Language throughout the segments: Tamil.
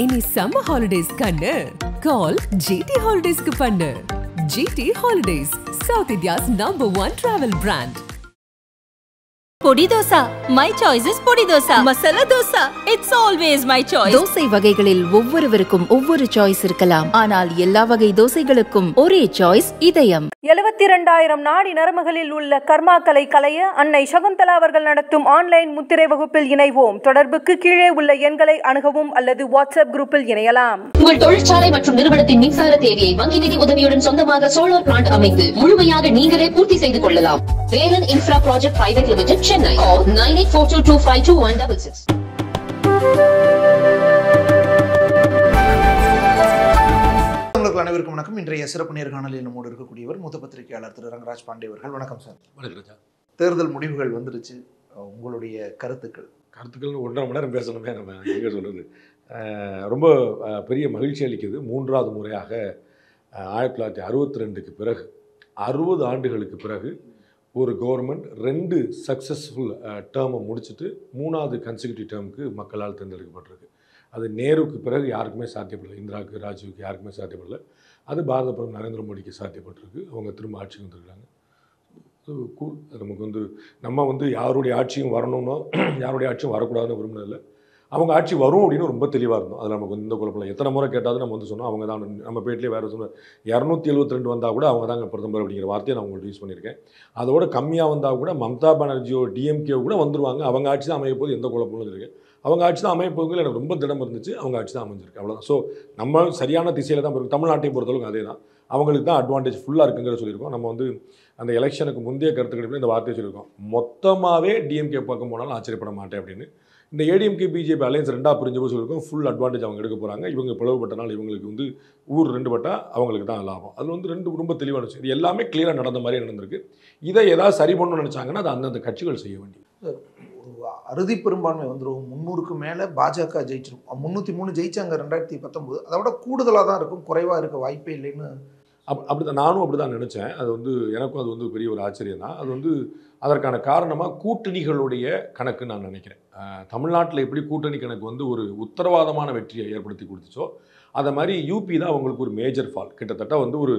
இனி சம்மர் ஹாலிடேஸ் கண்ணு கால் ஜிடி ஹாலிடேஸ்க்கு பண்ணு GT holidays South India's number one travel brand podi dosa my choice is podi dosa masala dosa it's always my choice தோசை வகைகளில் ஒவ்வொருவருக்கும் ஒவ்வொரு சாய்ஸ் இருக்கலாம் ஆனால் எல்லா வகை தோசைகளுக்கும் ஒரே சாய்ஸ் இதயம் எழுபத்தி இரண்டாயிரம் நாடி நரம்புகளில் உள்ள கர்மாக்களை களைய அன்னை சகுந்தலா அவர்கள் நடத்தும் ஆன்லைன் முத்திரை வகுப்பில் இணைவோம் தொடர்புக்கு கீழே உள்ள எண்களை அணுகவும் அல்லது வாட்ஸ்அப் குரூப்பில் இணையலாம் உங்கள் தொழிற்சாலை மற்றும் நிறுவனத்தின் மின்சார தேவையை வங்கி நிதி உதவியுடன் சொந்தமாக சோலார் பிளான்ட் அமைத்து முழுமையாக நீங்களே பூர்த்தி செய்து கொள்ளலாம் Velan infra project private limited Chennai nine eight four two two five two one double six உங்களுக்கு அனைவருக்கும் வணக்கம் இன்றைய சிறப்பு நேர்காணலில் நம்மோடு இருக்கக்கூடியவர் மூத்த பத்திரிகையாளர் திரு ரங்கராஜ் பாண்டே அவர்கள் வணக்கம் சார் வணக்கம் தேர்தல் முடிவுகள் வந்துருச்சு அஹ் உங்களுடைய கருத்துக்கள் கருத்துக்கள் ஒன்றரை மணி நேரம் பேசணுமே நம்ம எங்கே சொல்கிறது அஹ் ரொம்ப அஹ், பெரிய மகிழ்ச்சி அளிக்குது மூன்றாவது முறையாக அஹ், ஆயிரத்தி தொள்ளாயிரத்தி அறுபத்தி ரெண்டுக்கு பிறகு அறுபது ஆண்டுகளுக்கு பிறகு ஒரு கவர்மெண்ட் ரெண்டு சக்ஸஸ்ஃபுல் டேர்மை முடிச்சுட்டு மூணாவது கன்சிக்யூட்டிவ் டேர்முக்கு மக்களால் தேர்ந்தெடுக்கப்பட்டிருக்கு அது நேருவுக்கு பிறகு யாருக்குமே சாத்தியப்படலை இந்திராவுக்கு ராஜீவுக்கு யாருக்குமே சாத்தியப்படலை அது பாரத பிரதமர் நரேந்திர மோடிக்கு சாத்தியப்பட்டிருக்கு அவங்க திரும்ப ஆட்சிக்கு வந்திருக்காங்க அது கூல் நமக்கு வந்து நம்ம வந்து யாருடைய ஆட்சியும் வரணும்னோ யாருடைய ஆட்சியும் வரக்கூடாதுன்னு விரும்பினதில்லை அவங்க ஆட்சி வரும் அப்படின்னு ரொம்ப தெளிவாக இருந்தோம் அதில் நமக்கு வந்து இந்த குழப்பம் எத்தனை முறை கேட்டாலும் நம்ம வந்து சொன்னோம் அவங்க தான் நம்ம பேட்டிலே வேறு சொன்ன இரநூத்தி எழுபத்தி ரெண்டு வந்தால் கூட அவங்க தாங்க பிரதமர் அப்படிங்கிற வார்த்தையை நான் உங்களுக்கு யூஸ் பண்ணியிருக்கேன் அதோட கம்மியாக வந்தால் கூட மம்தா பானர்ஜியோ டிஎம்கேவோ கூட வந்துருவாங்க அவங்க ஆட்சி தான் அமைய போது எந்த குழப்பமும் இருக்கு அவங்க ஆட்சி தான் அமைய போகுதுல எனக்கு ரொம்ப திடம் இருந்துச்சு அவங்க ஆட்சி தான் அமைஞ்சிருக்கு அவ்வளோதான் ஸோ நம்ம சரியான திசையில் தான் இருக்கும் தமிழ்நாட்டையும் பொறுத்தளவுக்கு அதே தான் அவங்களுக்கு தான் அட்வான்டேஜ் ஃபுல்லாக இருக்குங்கிற சொல்லியிருக்கோம் நம்ம வந்து அந்த எலெக்ஷனுக்கு முந்தைய கருத்து கணிப்பில் இந்த வார்த்தையை சொல்லியிருக்கோம் மொத்தமாகவே டிஎம்கே பக்கம் போனாலும் ஆச்சரியப்பட மாட்டேன் அப்படின்னு இந்த ஏடிஎம்கே பிஜேபி அலையன்ஸ் ரெண்டாக பிரிஞ்சு போய் சொல்லியிருக்கோம் ஃபுல் அட்வான்டேஜ் அவங்க எடுக்க போகிறாங்க இவங்க பிளவுபட்டனால இவங்களுக்கு வந்து ஊர் ரெண்டு பட்டா அவங்களுக்கு தான் லாபம் அது வந்து ரெண்டு ரொம்ப தெளிவான விஷயம் இது எல்லாமே கிளியராக நடந்த மாதிரி நடந்திருக்கு இதை ஏதாவது சரி பண்ணணும்னு நினச்சாங்கன்னா அது அந்தந்த கட்சிகள் செய்ய வேண்டியது ஒரு அறுதி பெரும்பான்மை வந்துடும் முந்நூறுக்கு மேலே பாஜக ஜெயிச்சிரும் முந்நூற்றி மூணு ஜெயிச்சாங்க ரெண்டாயிரத்தி பத்தொம்போது அதை விட கூடுதலாக தான் இருக்கும் குறைவாக இருக்க வாய்ப்பே இல்லைன்னு அப் அப்படி தான் நானும் அப்படி தான் நினச்சேன் அது வந்து எனக்கும் அது வந்து பெரிய ஒரு ஆச்சரியம் தான் அது வந்து அதற்கான காரணமாக கூட்டணிகளுடைய கணக்கு நான் நினைக்கிறேன் அஹ், தமிழ்நாட்டில் எப்படி கூட்டணி கணக்கு வந்து ஒரு உத்தரவாதமான வெற்றியை ஏற்படுத்தி கொடுத்துச்சோ அதை மாதிரி யூபி தான் அவங்களுக்கு ஒரு மேஜர் ஃபால் கிட்டத்தட்ட வந்து ஒரு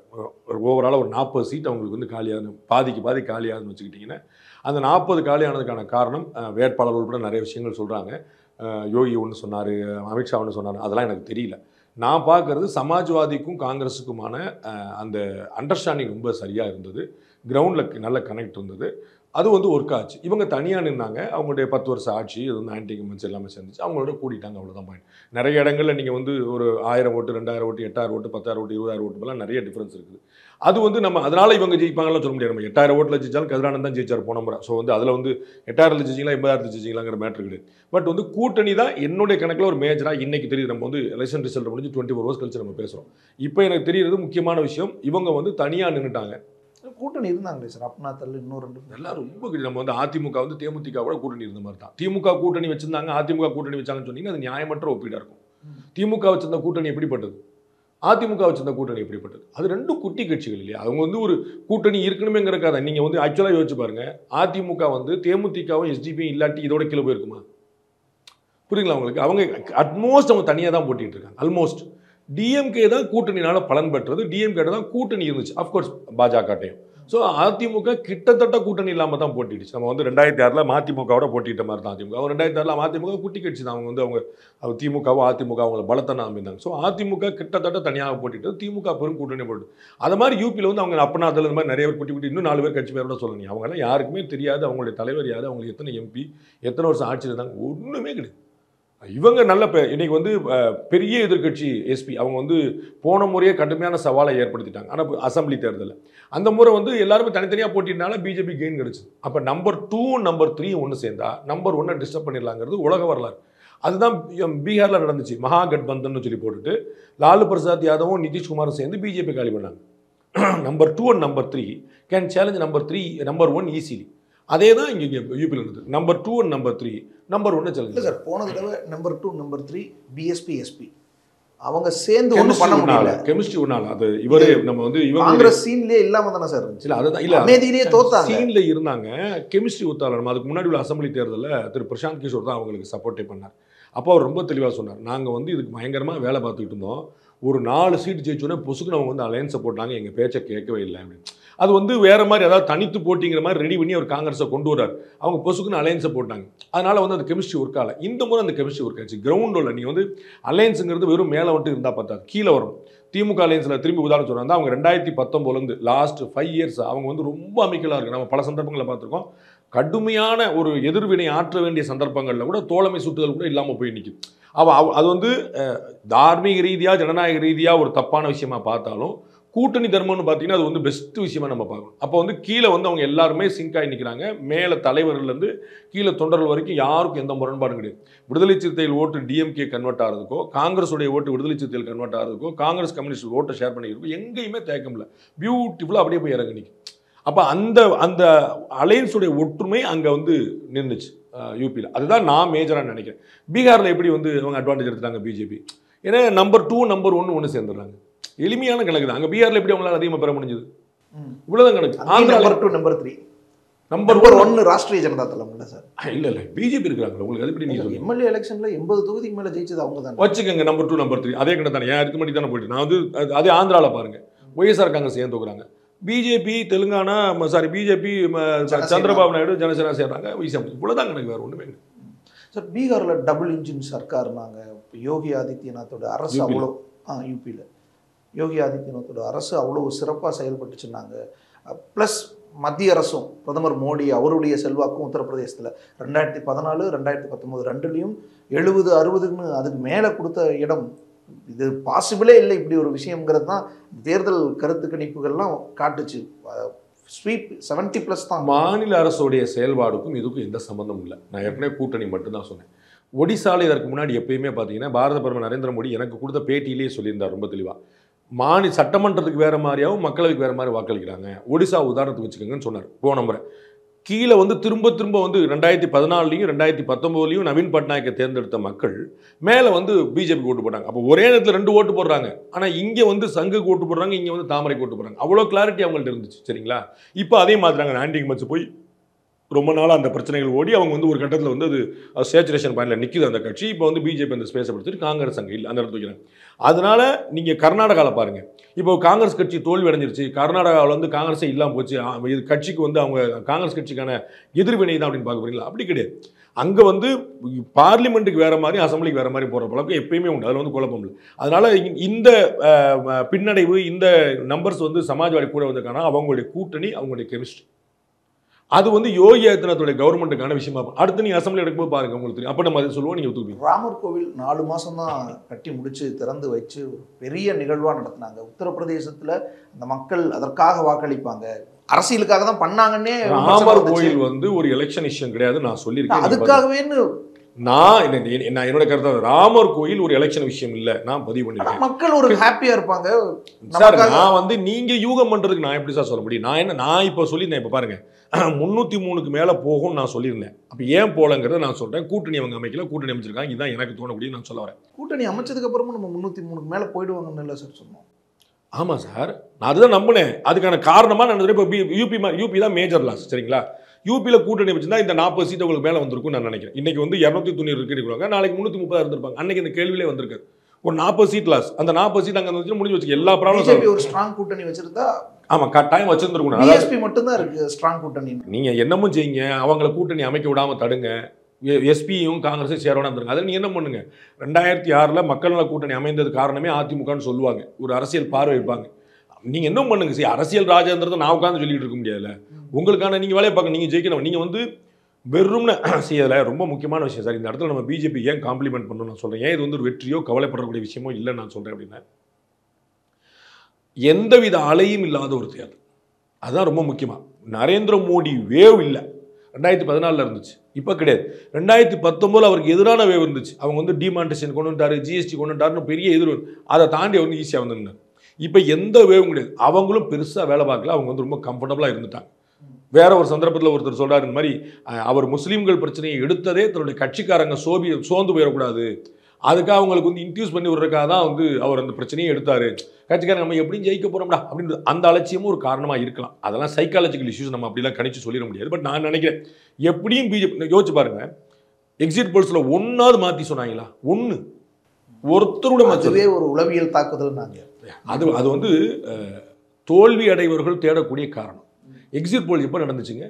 ஓவராலாக ஒரு நாற்பது சீட் அவங்களுக்கு வந்து காலியாகுது பாதிக்கு பாதி காலியாகுதுன்னு வச்சுக்கிட்டிங்கன்னா அந்த நாற்பது காலியானதுக்கான காரணம் அஹ், வேட்பாளர் உட்பட நிறைய விஷயங்கள் சொல்கிறாங்க யோகி ஒன்று சொன்னார் அமித்ஷா ஒன்று சொன்னார் அதெல்லாம் எனக்கு தெரியல நான் பார்க்குறது சமாஜ்வாதிக்கும் காங்கிரஸுக்குமான அஹ், அந்த அண்டர்ஸ்டாண்டிங் ரொம்ப சரியாக இருந்தது கிரவுண்டில் நல்ல கனெக்ட் இருந்தது அது வந்து ஒர்க் ஆச்சு இவங்க தனியாக நின்னாங்க அவங்களுடைய பத்து வருஷம் ஆட்சி இது வந்து ஆன்டி கமெண்ட்ஸ் எல்லாமே சேர்ந்துச்சு அவங்களோட கூட்டிட்டாங்க அவ்வளோதான் பாயிண்ட் நிறைய இடங்களில் நீங்கள் வந்து ஒரு ஆயிரம் ஓட்டு ரெண்டாயிரம் ஓட்டு எட்டாயிரம் ஓட்டு பத்தாயிரம் ஓட்டு இருபதாயிரம் ஓட்டு எல்லாம் நிறைய டிஃப்ரென்ஸ் இருக்குது அது வந்து நம்ம அதனால இவங்க ஜெயிப்பாங்கலாம் சொல்ல முடியாது நம்ம எட்டாயிரம் ஓட்டில் ஜெயிச்சாலும் கதிரானந்த் தான் ஜெயிச்சார் போன முறை ஸோ வந்து அதில் வந்து எட்டாயிரத்தில் ஜெயிச்சிங்களா எண்பதாயிரத்தில் ஜெயிச்சிங்களாங்கிற மேட்ரு கிடையாது பட் வந்து கூட்டணி தான் என்னுடைய கணக்கில் ஒரு மேஜராக இன்னைக்கு தெரியுது நம்ம வந்து எலெக்ஷன் ரிசல்ட் முடிஞ்சு டுவெண்ட்டி ஃபோர் ஹவர்ஸ் கழிச்சு நம்ம பேசுகிறோம் இப்போ எனக்கு தெரியுறது முக்கியமான விஷயம் இவங்க வந்து தனியாக நின்றுட்டாங்க கூட்டணி இருந்தாங்களே சார் அப்பனா தள்ளு இன்னும் ரெண்டு பேர். எல்லாம் ரொம்ப கி- நம்ம வந்து அதிமுக வந்து தேமுதிக கூட கூட்டணி இருந்த மாதிரி தான் திமுக கூட்டணி வச்சிருந்தாங்க அதிமுக கூட்டணி வச்சாங்கன்னு சொன்னீங்கன்னா அது நியாயமற்ற ஒப்பீடா இருக்கும் திமுக வச்சிருந்த கூட்டணி எப்படிப்பட்டது அதிமுக வச்சிருந்த கூட்டணி எப்படிப்பட்டது அது ரெண்டும் குட்டி கட்சிகள் இல்லையா அவங்க வந்து ஒரு கூட்டணி இருக்கணுமேங்கிறக்காக நீங்க வந்து ஆக்சுவலாக யோசிச்சு பாருங்க அதிமுக வந்து தேமுதிகவும் எஸ்டிபியும் இல்லாட்டி இதோட கீழே போயிருக்குமா புரியுங்களா உங்களுக்கு அவங்க அட்மோஸ்ட் அவங்க தனியாக தான் போட்டிட்டு இருக்காங்க ஆல்மோஸ்ட் டிஎம்கே தான் கூட்டணினால பலன் பெற்றது டிஎம்கே தான் கூட்டணி இருந்துச்சு அஃப்கோர்ஸ் பாஜகட்டையும் ஸோ அதிமுக கிட்டத்தட்ட கூட்டணி இல்லாமல் தான் போட்டிடுச்சு நம்ம வந்து ரெண்டாயிரத்தி ஆறில் மதிமுகவோட போட்டிட்ட மாதிரி தான் அதிமுக அவங்க ரெண்டாயிரத்தி ஆறில் அதிமுக குட்டி கட்சி தான் அவங்க வந்து அவங்க அவங்க திமுகவும் அதிமுக அவங்கள பலத்தை நம்பியிருந்தாங்க ஸோ அதிமுக கிட்டத்தட்ட தனியாக போட்டிட்டு திமுக பெரும் கூட்டணி போட்டு அது மாதிரி யூபியில் வந்து அவங்க அப்பனா அதில் இந்த மாதிரி நிறைய பேர் குட்டி குட்டி இன்னும் நாலு பேர் கட்சி பேரோட சொல்லணும் அவங்கெல்லாம் யாருக்குமே தெரியாது அவங்களுடைய தலைவர் யாரு அவங்களுக்கு எத்தனை எம்பி எத்தனை வருஷம் ஆட்சியில் இருந்தாங்க ஒன்றுமே கிடையாது இவங்க நல்ல பே இன்னைக்கு வந்து அஹ், பெரிய எதிர்க்கட்சி எஸ்பி அவங்க வந்து போன முறையே கடுமையான சவாலை ஏற்படுத்திட்டாங்க ஆனால் அசெம்பிளி தேர்தலில் அந்த முறை வந்து எல்லாருமே தனித்தனியாக போட்டினால பிஜேபி கெயின் கிடைச்சது அப்போ நம்பர் டூ நம்பர் த்ரீ ஒன்று சேர்ந்தா நம்பர் ஒன்னை டிஸ்டர்ப் பண்ணிடலாங்கிறது உலக வரலாறு அதுதான் பீகாரில் நடந்துச்சு மகா கட்பந்தன் சொல்லி போட்டுட்டு லாலு பிரசாத் யாதவும் நிதிஷ்குமாரும் சேர்ந்து பிஜேபி காலி பண்ணாங்க number two and number three can challenge number three number one easily அதே தான் இங்கே யூபியில் இருந்தது number two and number three number ஒன்று இல்லை சேலஞ்ச் சார் போன தடவை number two number three BSP SP அவங்க சேர்ந்து ஒன்றும் பண்ண முடியல கெமிஸ்ட்ரி ஒன்னால அது இவரே நம்ம வந்து இவங்க காங்கிரஸ் சீன்லயே இல்லாம தானே சார் இருந்துச்சு இல்ல அதுதான் இல்ல அமைதியிலேயே தோத்தாங்க சீன்ல இருந்தாங்க கெமிஸ்ட்ரி ஒத்தாளர் நம்ம அதுக்கு முன்னாடி உள்ள அசம்பிளி தேர்தலில் திரு பிரசாந்த் கிஷோர் தான் அவங்களுக்கு சப்போர்ட்டே பண்ணார் அப்போ அவர் ரொம்ப தெளிவாக சொன்னார் நாங்கள் வந்து இதுக்கு பயங்கரமாக வேலை பார்த்துக்கிட்டு இருந்தோம் ஒரு நாலு சீட் ஜெயிச்சோன்னே பொசுக்குன்னு அவங்க வந்து அலையன்ஸை போட்டாங்க எங்கள் பேச்சை கேட்கவே இல்லை அப்படின்னு அது வந்து வேற மாதிரி அதாவது தனித்து போட்டிங்கிற மாதிரி ரெடி பண்ணி அவர் காங்கிரஸை கொண்டு வரார் அவங்க பொசுக்குன்னு அலையன்ஸை போட்டாங்க அதனால வந்து அந்த கெமிஸ்ட்ரி ஒர்க் ஆகல இந்த முறை அந்த கெமிஸ்ட்ரி ஒர்க் ஆச்சு கிரவுண்டில் நீ வந்து அலையன்ஸுங்கிறது வெறும் மேலே மட்டும் இருந்தால் பார்த்தாது கீழே வரும் திமுக அலையன்ஸில் திரும்பி உதாரணம் சொல்கிறாங்க அவங்க ரெண்டாயிரத்தி பத்தொம்போதுலேருந்து லாஸ்ட் ஃபைவ் இயர்ஸ் அவங்க வந்து ரொம்ப அமைக்கலாக இருக்கு நம்ம பல சந்தர்ப்பங்களை பார்த்துருக்கோம் கடுமையான ஒரு எதிர்வினை ஆற்ற வேண்டிய சந்தர்ப்பங்களில் கூட தோழமை சுட்டுதல் கூட இல்லாமல் போய் நிற்குது அவ அவ- அது வந்து அஹ், தார்மீக ரீதியாக ஜனநாயக ரீதியாக ஒரு தப்பான விஷயமா பார்த்தாலும் கூட்டணி தர்மம்னு பார்த்தீங்கன்னா அது வந்து பெஸ்ட் விஷயமா நம்ம பார்க்கணும் அப்போ வந்து கீழே வந்து அவங்க எல்லாருமே சிங்க் ஆகி நிற்கிறாங்க மேலே தலைவர்கள்லேருந்து கீழே தொண்டர்கள் வரைக்கும் யாருக்கும் எந்த முரண்பாடும் கிடையாது விடுதலை சிறுத்தைகள் ஓட்டு டிஎம்கே கன்வெர்ட் ஆகிறதுக்கோ காங்கிரஸுடைய ஓட்டு விடுதலை சிறுத்தைகள் கன்வெர்ட் ஆகிறதுக்கோ காங்கிரஸ் கம்யூனிஸ்ட் ஓட்டை ஷேர் பண்ணிக்கிறதுக்கோ எங்கேயுமே தேக்கம் இல்லை பியூட்டிஃபுல்லாக அப்படியே போய் இறங்கி நிற்கும் அப்போ அந்த அந்த அலையன்ஸுடைய ஒற்றுமை அங்கே வந்து நின்றுச்சு யூபியில் அதுதான் நான் மேஜராக நினைக்கிறேன் பீகாரில் எப்படி வந்து அவங்க அட்வான்டேஜ் எடுத்துட்டாங்க பிஜேபி ஏன்னா நம்பர் டூ நம்பர் ஒன்று ஒன்று சேர்ந்துடுறாங்க எளிமையான கணக்கு தான் அங்கே பீகாரில் எப்படி அவங்களால அதிகமாக பெற முடிஞ்சது ம். இவ்வளோதான் கணக்கு ஆந்திராவில் number two number three number number ஒன்னு ராஷ்டிரிய ஜனதா தளம் இல்லை சார் இல்லை இல்லை பிஜேபி இருக்கிறாங்க உங்களுக்கு அது எப்படி நீங்கள் சொல்லுங்க எம்எல்ஏ எலெக்ஷன்ல எண்பது தொகுதிக்கு மேல ஜெயிச்சது அவங்க தான் வச்சுக்கோங்க நம்பர் டூ நம்பர் த்ரீ அதே கிட்ட தானே ஏன் இதுக்கு மட்டும் தானே போயிட்டு நான் வந்து அது- அதே ஆந்திராவில் பாருங்க ஒய்எஸ்ஆர் காங்கிரஸ் ஏன் தோக்குறாங்க BJP Telangana sorry BJP Janasena. Chandrababu Naidu Janasena சேர்றாங்க விசியம் இவ்வளோதான் எனக்கு வேறு ஒன்றுமே இல்லை. சார் பீகார்ல டபுள் இன்ஜின் சர்க்கார்னாங்க யோகி ஆதித்யநாத்தோட அரசு UP ல. அவ்வளோ ஆ யூபியில் யோகி ஆதித்யநாத்தோட அரசு அவ்வளோ சிறப்பாக செயல்பட்டுச்சுன்னாங்க ப்ளஸ் மத்திய அரசும் பிரதமர் மோடி அவருடைய செல்வாக்கும் உத்தரப்பிரதேசத்தில் ரெண்டாயிரத்தி பதினாலு ரெண்டாயிரத்தி பத்தொம்போது ரெண்டுலேயும் எழுபது அறுபதுன்னு அதுக்கு மேலே கொடுத்த இடம் இது பாசிபிளே இல்லை இப்படி ஒரு விஷயங்கிறது தான் தேர்தல் கருத்து கணிப்புகள்லாம் காட்டுச்சு ஸ்வீப் செவன்ட்டி ப்ளஸ் தான் மாநில அரசுடைய செயல்பாடுக்கும் இதுக்கும் எந்த சம்பந்தமும் இல்லை நான் ஏற்கனவே கூட்டணி மட்டும்தான் சொன்னேன் ஒடிசால இதற்கு முன்னாடி எப்பயுமே பார்த்தீங்கன்னா பாரத பிரதமர் நரேந்திர மோடி எனக்கு கொடுத்த பேட்டியிலேயே சொல்லியிருந்தார் ரொம்ப தெளிவாக மாநில சட்டமன்றத்துக்கு வேற மாதிரியாவும் மக்களவைக்கு வேற மாதிரி வாக்களிக்கிறாங்க ஒடிசா உதாரணத்துக்கு வச்சுக்கோங்கன்னு சொன்னார் போன முறை கீழே வந்து திரும்ப திரும்ப வந்து ரெண்டாயிரத்தி பதினாலுலையும் ரெண்டாயிரத்தி பத்தொம்போதுலையும் நவீன் பட்நாயக்கை தேர்ந்தெடுத்த மக்கள் மேலே வந்து பிஜேபி ஓட்டு போட்டாங்க அப்போ ஒரே நேரத்தில் ரெண்டு ஓட்டு போடுறாங்க ஆனால் இங்கே வந்து சங்குக்கு ஓட்டு போடுறாங்க இங்கே வந்து தாமரைக்கு ஓட்டு போடுறாங்க அவ்வளோ கிளாரிட்டி அவங்கள்ட்ட இருந்துச்சு சரிங்களா இப்போ அதே மாதிரிங்க ஆன்டிங் மச்சு போய் ரொம்ப நாளாக அந்த பிரச்சனைகள் ஓடி அவங்க வந்து ஒரு கட்டத்தில் வந்து அது சேச்சுரேஷன் பாயிண்டில் நிற்கிது அந்த கட்சி இப்போ வந்து பிஜேபி அந்த ஸ்பேஸை படுத்திட்டு காங்கிரஸ் அங்கே இல்லை அந்த இடத்துல வைக்கிறாங்க அதனால நீங்கள் கர்நாடகாவில் பாருங்கள் இப்போ காங்கிரஸ் கட்சி தோல்வி அடைஞ்சிருச்சு கர்நாடகாவில் வந்து காங்கிரஸே இல்லாமல் போச்சு ஆ, இது கட்சிக்கு வந்து அவங்க காங்கிரஸ் கட்சிக்கான எதிர்வினை தான் அப்படின்னு பார்க்க போறீங்களா அப்படி கிடையாது அங்கே வந்து பார்லிமெண்ட்டுக்கு வேற மாதிரி அசம்பிளிக்கு வேற மாதிரி போகிற பழக்கம் எப்பயுமே உண்டு அதில் வந்து குழப்பம் இல்லை அதனால இ- இந்த அஹ், பின்னடைவு இந்த நம்பர்ஸ் வந்து சமாஜ்வாடி கூட வந்திருக்காங்கன்னா அவங்களுடைய கூட்டணி அவங்களுடைய கெமிஸ்ட்ரி அது வந்து யோகி ஆதித்யநாத்துடைய கவர்மெண்ட்டுக்கான விஷயமா இருக்கும். அடுத்து நீங்க அசம்பிளி எடுக்கும்போது பாருங்க உங்களுக்கு தெரியும் அப்போ நம்ம அதை சொல்லுவோம் நீங்க ஒத்துக்குவீங்க ராமர் கோவில் நாலு மாசம் தான் கட்டி முடிச்சு திறந்து வச்சு ஒரு பெரிய நிகழ்வா நடத்தினாங்க உத்தரப்பிரதேசத்துல அந்த மக்கள் அதற்காக வாக்களிப்பாங்க அரசியலுக்காக தான் பண்ணாங்கன்னே விமர்சனம் ராமர் வந்துச்சு. கோயில் வந்து ஒரு எலெக்ஷன் விஷயம் கிடையாது நான் சொல்லியிருக்கேன் நீங்க பாருங்க. அதுக்காகவேன்னு நான் என்ன- என்ன- நான் என்னோட கருத்து அது. ராமர் கோயில் ஒரு எலெக்ஷன் விஷயம் இல்ல நான் பதிவு ஆனா பண்ணிருக்கேன் மக்கள் ஒரு ஹாப்பியா இருப்பாங்க சார் நமக்காக- நான் வந்து நீங்க யூகம் பண்றதுக்கு நான் எப்படி சார் சொல்ல முடியும் நான் என்ன நான் இப்போ சொல்லியிருந்தேன் இப்போ பாருங்க முந்நூற்றி மூணுக்கு மேலே போகும்னு நான் சொல்லியிருந்தேன் அப்போ ஏன் போலங்கிறத நான் சொல்றேன் கூட்டணி அவங்க அமைக்கல கூட்டணி அமைச்சிருக்காங்க இதுதான் எனக்கு தோணக்கூடிய நான் சொல்ல வரேன் கூட்டணி அமைச்சதுக்கு அப்புறமும் நம்ம முன்னூத்தி மூணுக்கு மேல போயிடுவாங்கன்னு இல்லை சார் சொன்னோம் ஆமாம் சார் நான் அதுதான் நம்பினேன் அதுக்கான காரணமாக நான் இப்போ யூபி யூபி தான் மேஜர் லாஸ் சரிங்களா யூபியில் கூட்டணி வச்சிருந்தா இந்த நாற்பது சீட் உங்களுக்கு மேலே வந்திருக்கும் நான் நினைக்கிறேன் இன்னைக்கு வந்து இரநூத்தி தொண்ணூறு இருக்கிறாங்க நாளைக்கு முந்நூற்றி முப்பது இருந்திருப்பாங்க அன்னைக்கு இந்த கேள்வியிலே வந்திருக்காது ஒரு நாற்பது சீட் லாஸ் அந்த நாற்பது சீட் அங்கே வந்து முடிஞ்சு வச்சுக்க எல்லா ப்ராப்ளம் பிஜேபி ஒரு ஸ்ட்ராங் கூட்டணி வச்சிருந்தா ஆமாம் கட்டாயம் வச்சிருந்துருக்கணும் அதாவது பிஎஸ்பி மட்டும்தான் இருக்கு ஸ்ட்ராங் கூட்டணி நீங்கள் என்னமும் செய்யுங்க அவங்கள கூட்டணி அமைக்க விடாம தடுங்க எஸ்பியும் காங்கிரஸும் சேரணும் இருந்திருங்க அதில் நீங்கள் என்ன பண்ணுங்க ரெண்டாயிரத்தி ஆறில் மக்கள் நல கூட்டணி அமைந்தது காரணமே அதிமுகன்னு சொல்லுவாங்க ஒரு அரசியல் பார்வை வைப்பாங்க நீங்கள் என்ன பண்ணுங்க சரி அரசியல் ராஜேந்திரத்தை நான் உட்காந்து சொல்லிட்டு இருக்க முடியாதுல்ல உங்களுக்கான நீங்கள் வேலையை பார்க்க நீங்கள் ஜெயிக்கணும் நீங்கள் வந்து வெறும்னு செய்யல ரொம்ப முக்கியமான விஷயம் சார் இந்த இடத்துல நம்ம பிஜேபி ஏன் காம்ப்ளிமெண்ட் பண்ணணும் நான் சொல்கிறேன் ஏன் இது வந்து ஒரு வெற்றியோ கவலைப்படக்கூடிய விஷயமோ இல்லைன்னு நான் சொல்கிறேன் அப்படின்னா எந்தவித அலையும் இல்லாத ஒரு தேர்தல் அதுதான் ரொம்ப முக்கியமாக நரேந்திர மோடி வேவ் இல்லை ரெண்டாயிரத்தி பதினாலில் இருந்துச்சு இப்போ கிடையாது ரெண்டாயிரத்தி பத்தொம்போதில் அவருக்கு எதிரான வேவ் இருந்துச்சு அவங்க வந்து டிமாண்டேஷன் கொண்டு வந்துட்டாரு ஜிஎஸ்டி கொண்டு வந்துட்டாருன்னு பெரிய எதிர் அதை தாண்டி அவர் வந்து ஈஸியாக வந்துருந்தார் இப்போ எந்த வேவும் கிடையாது அவங்களும் பெருசாக வேலை பார்க்கல அவங்க வந்து ரொம்ப கம்ஃபர்டபுளாக இருந்துட்டாங்க வேற ஒரு சந்தர்ப்பத்தில் ஒருத்தர் சொல்றாரு இந்த மாதிரி அஹ், அவர் முஸ்லீம்கள் பிரச்சனையை எடுத்ததே தன்னுடைய கட்சிக்காரங்க சோபி சோர்ந்து போயிடக்கூடாது அதுக்காக அவங்களுக்கு வந்து இன்டியூஸ் பண்ணி விடுறதுக்காக தான் வந்து அவர் அந்த பிரச்சனையை எடுத்தாரு கட்சிக்காரங்க நம்ம எப்படியும் ஜெயிக்க போறோம்டா அப்படின்றது அந்த அலட்சியமும் ஒரு காரணமாக இருக்கலாம் அதெல்லாம் சைக்காலஜிக்கல் இஷ்யூஸ் நம்ம அப்படிலாம் கணிச்சு சொல்லிட முடியாது பட் நான் நினைக்கிறேன் எப்படியும் பிஜேபி யோசிச்சு பாருங்க எக்ஸிட் போல்ஸ்ல ஒன்னாவது மாத்தி சொன்னாங்களா ஒண்ணு ஒருத்தரோட மாத்தி அதுவே ஒரு உளவியல் தாக்குதல் நாங்க அது அது வந்து அஹ், தோல்வி அடைவர்கள் தேடக்கூடிய காரணம் எக்ஸிட் போல் எப்போ நடந்துச்சுங்க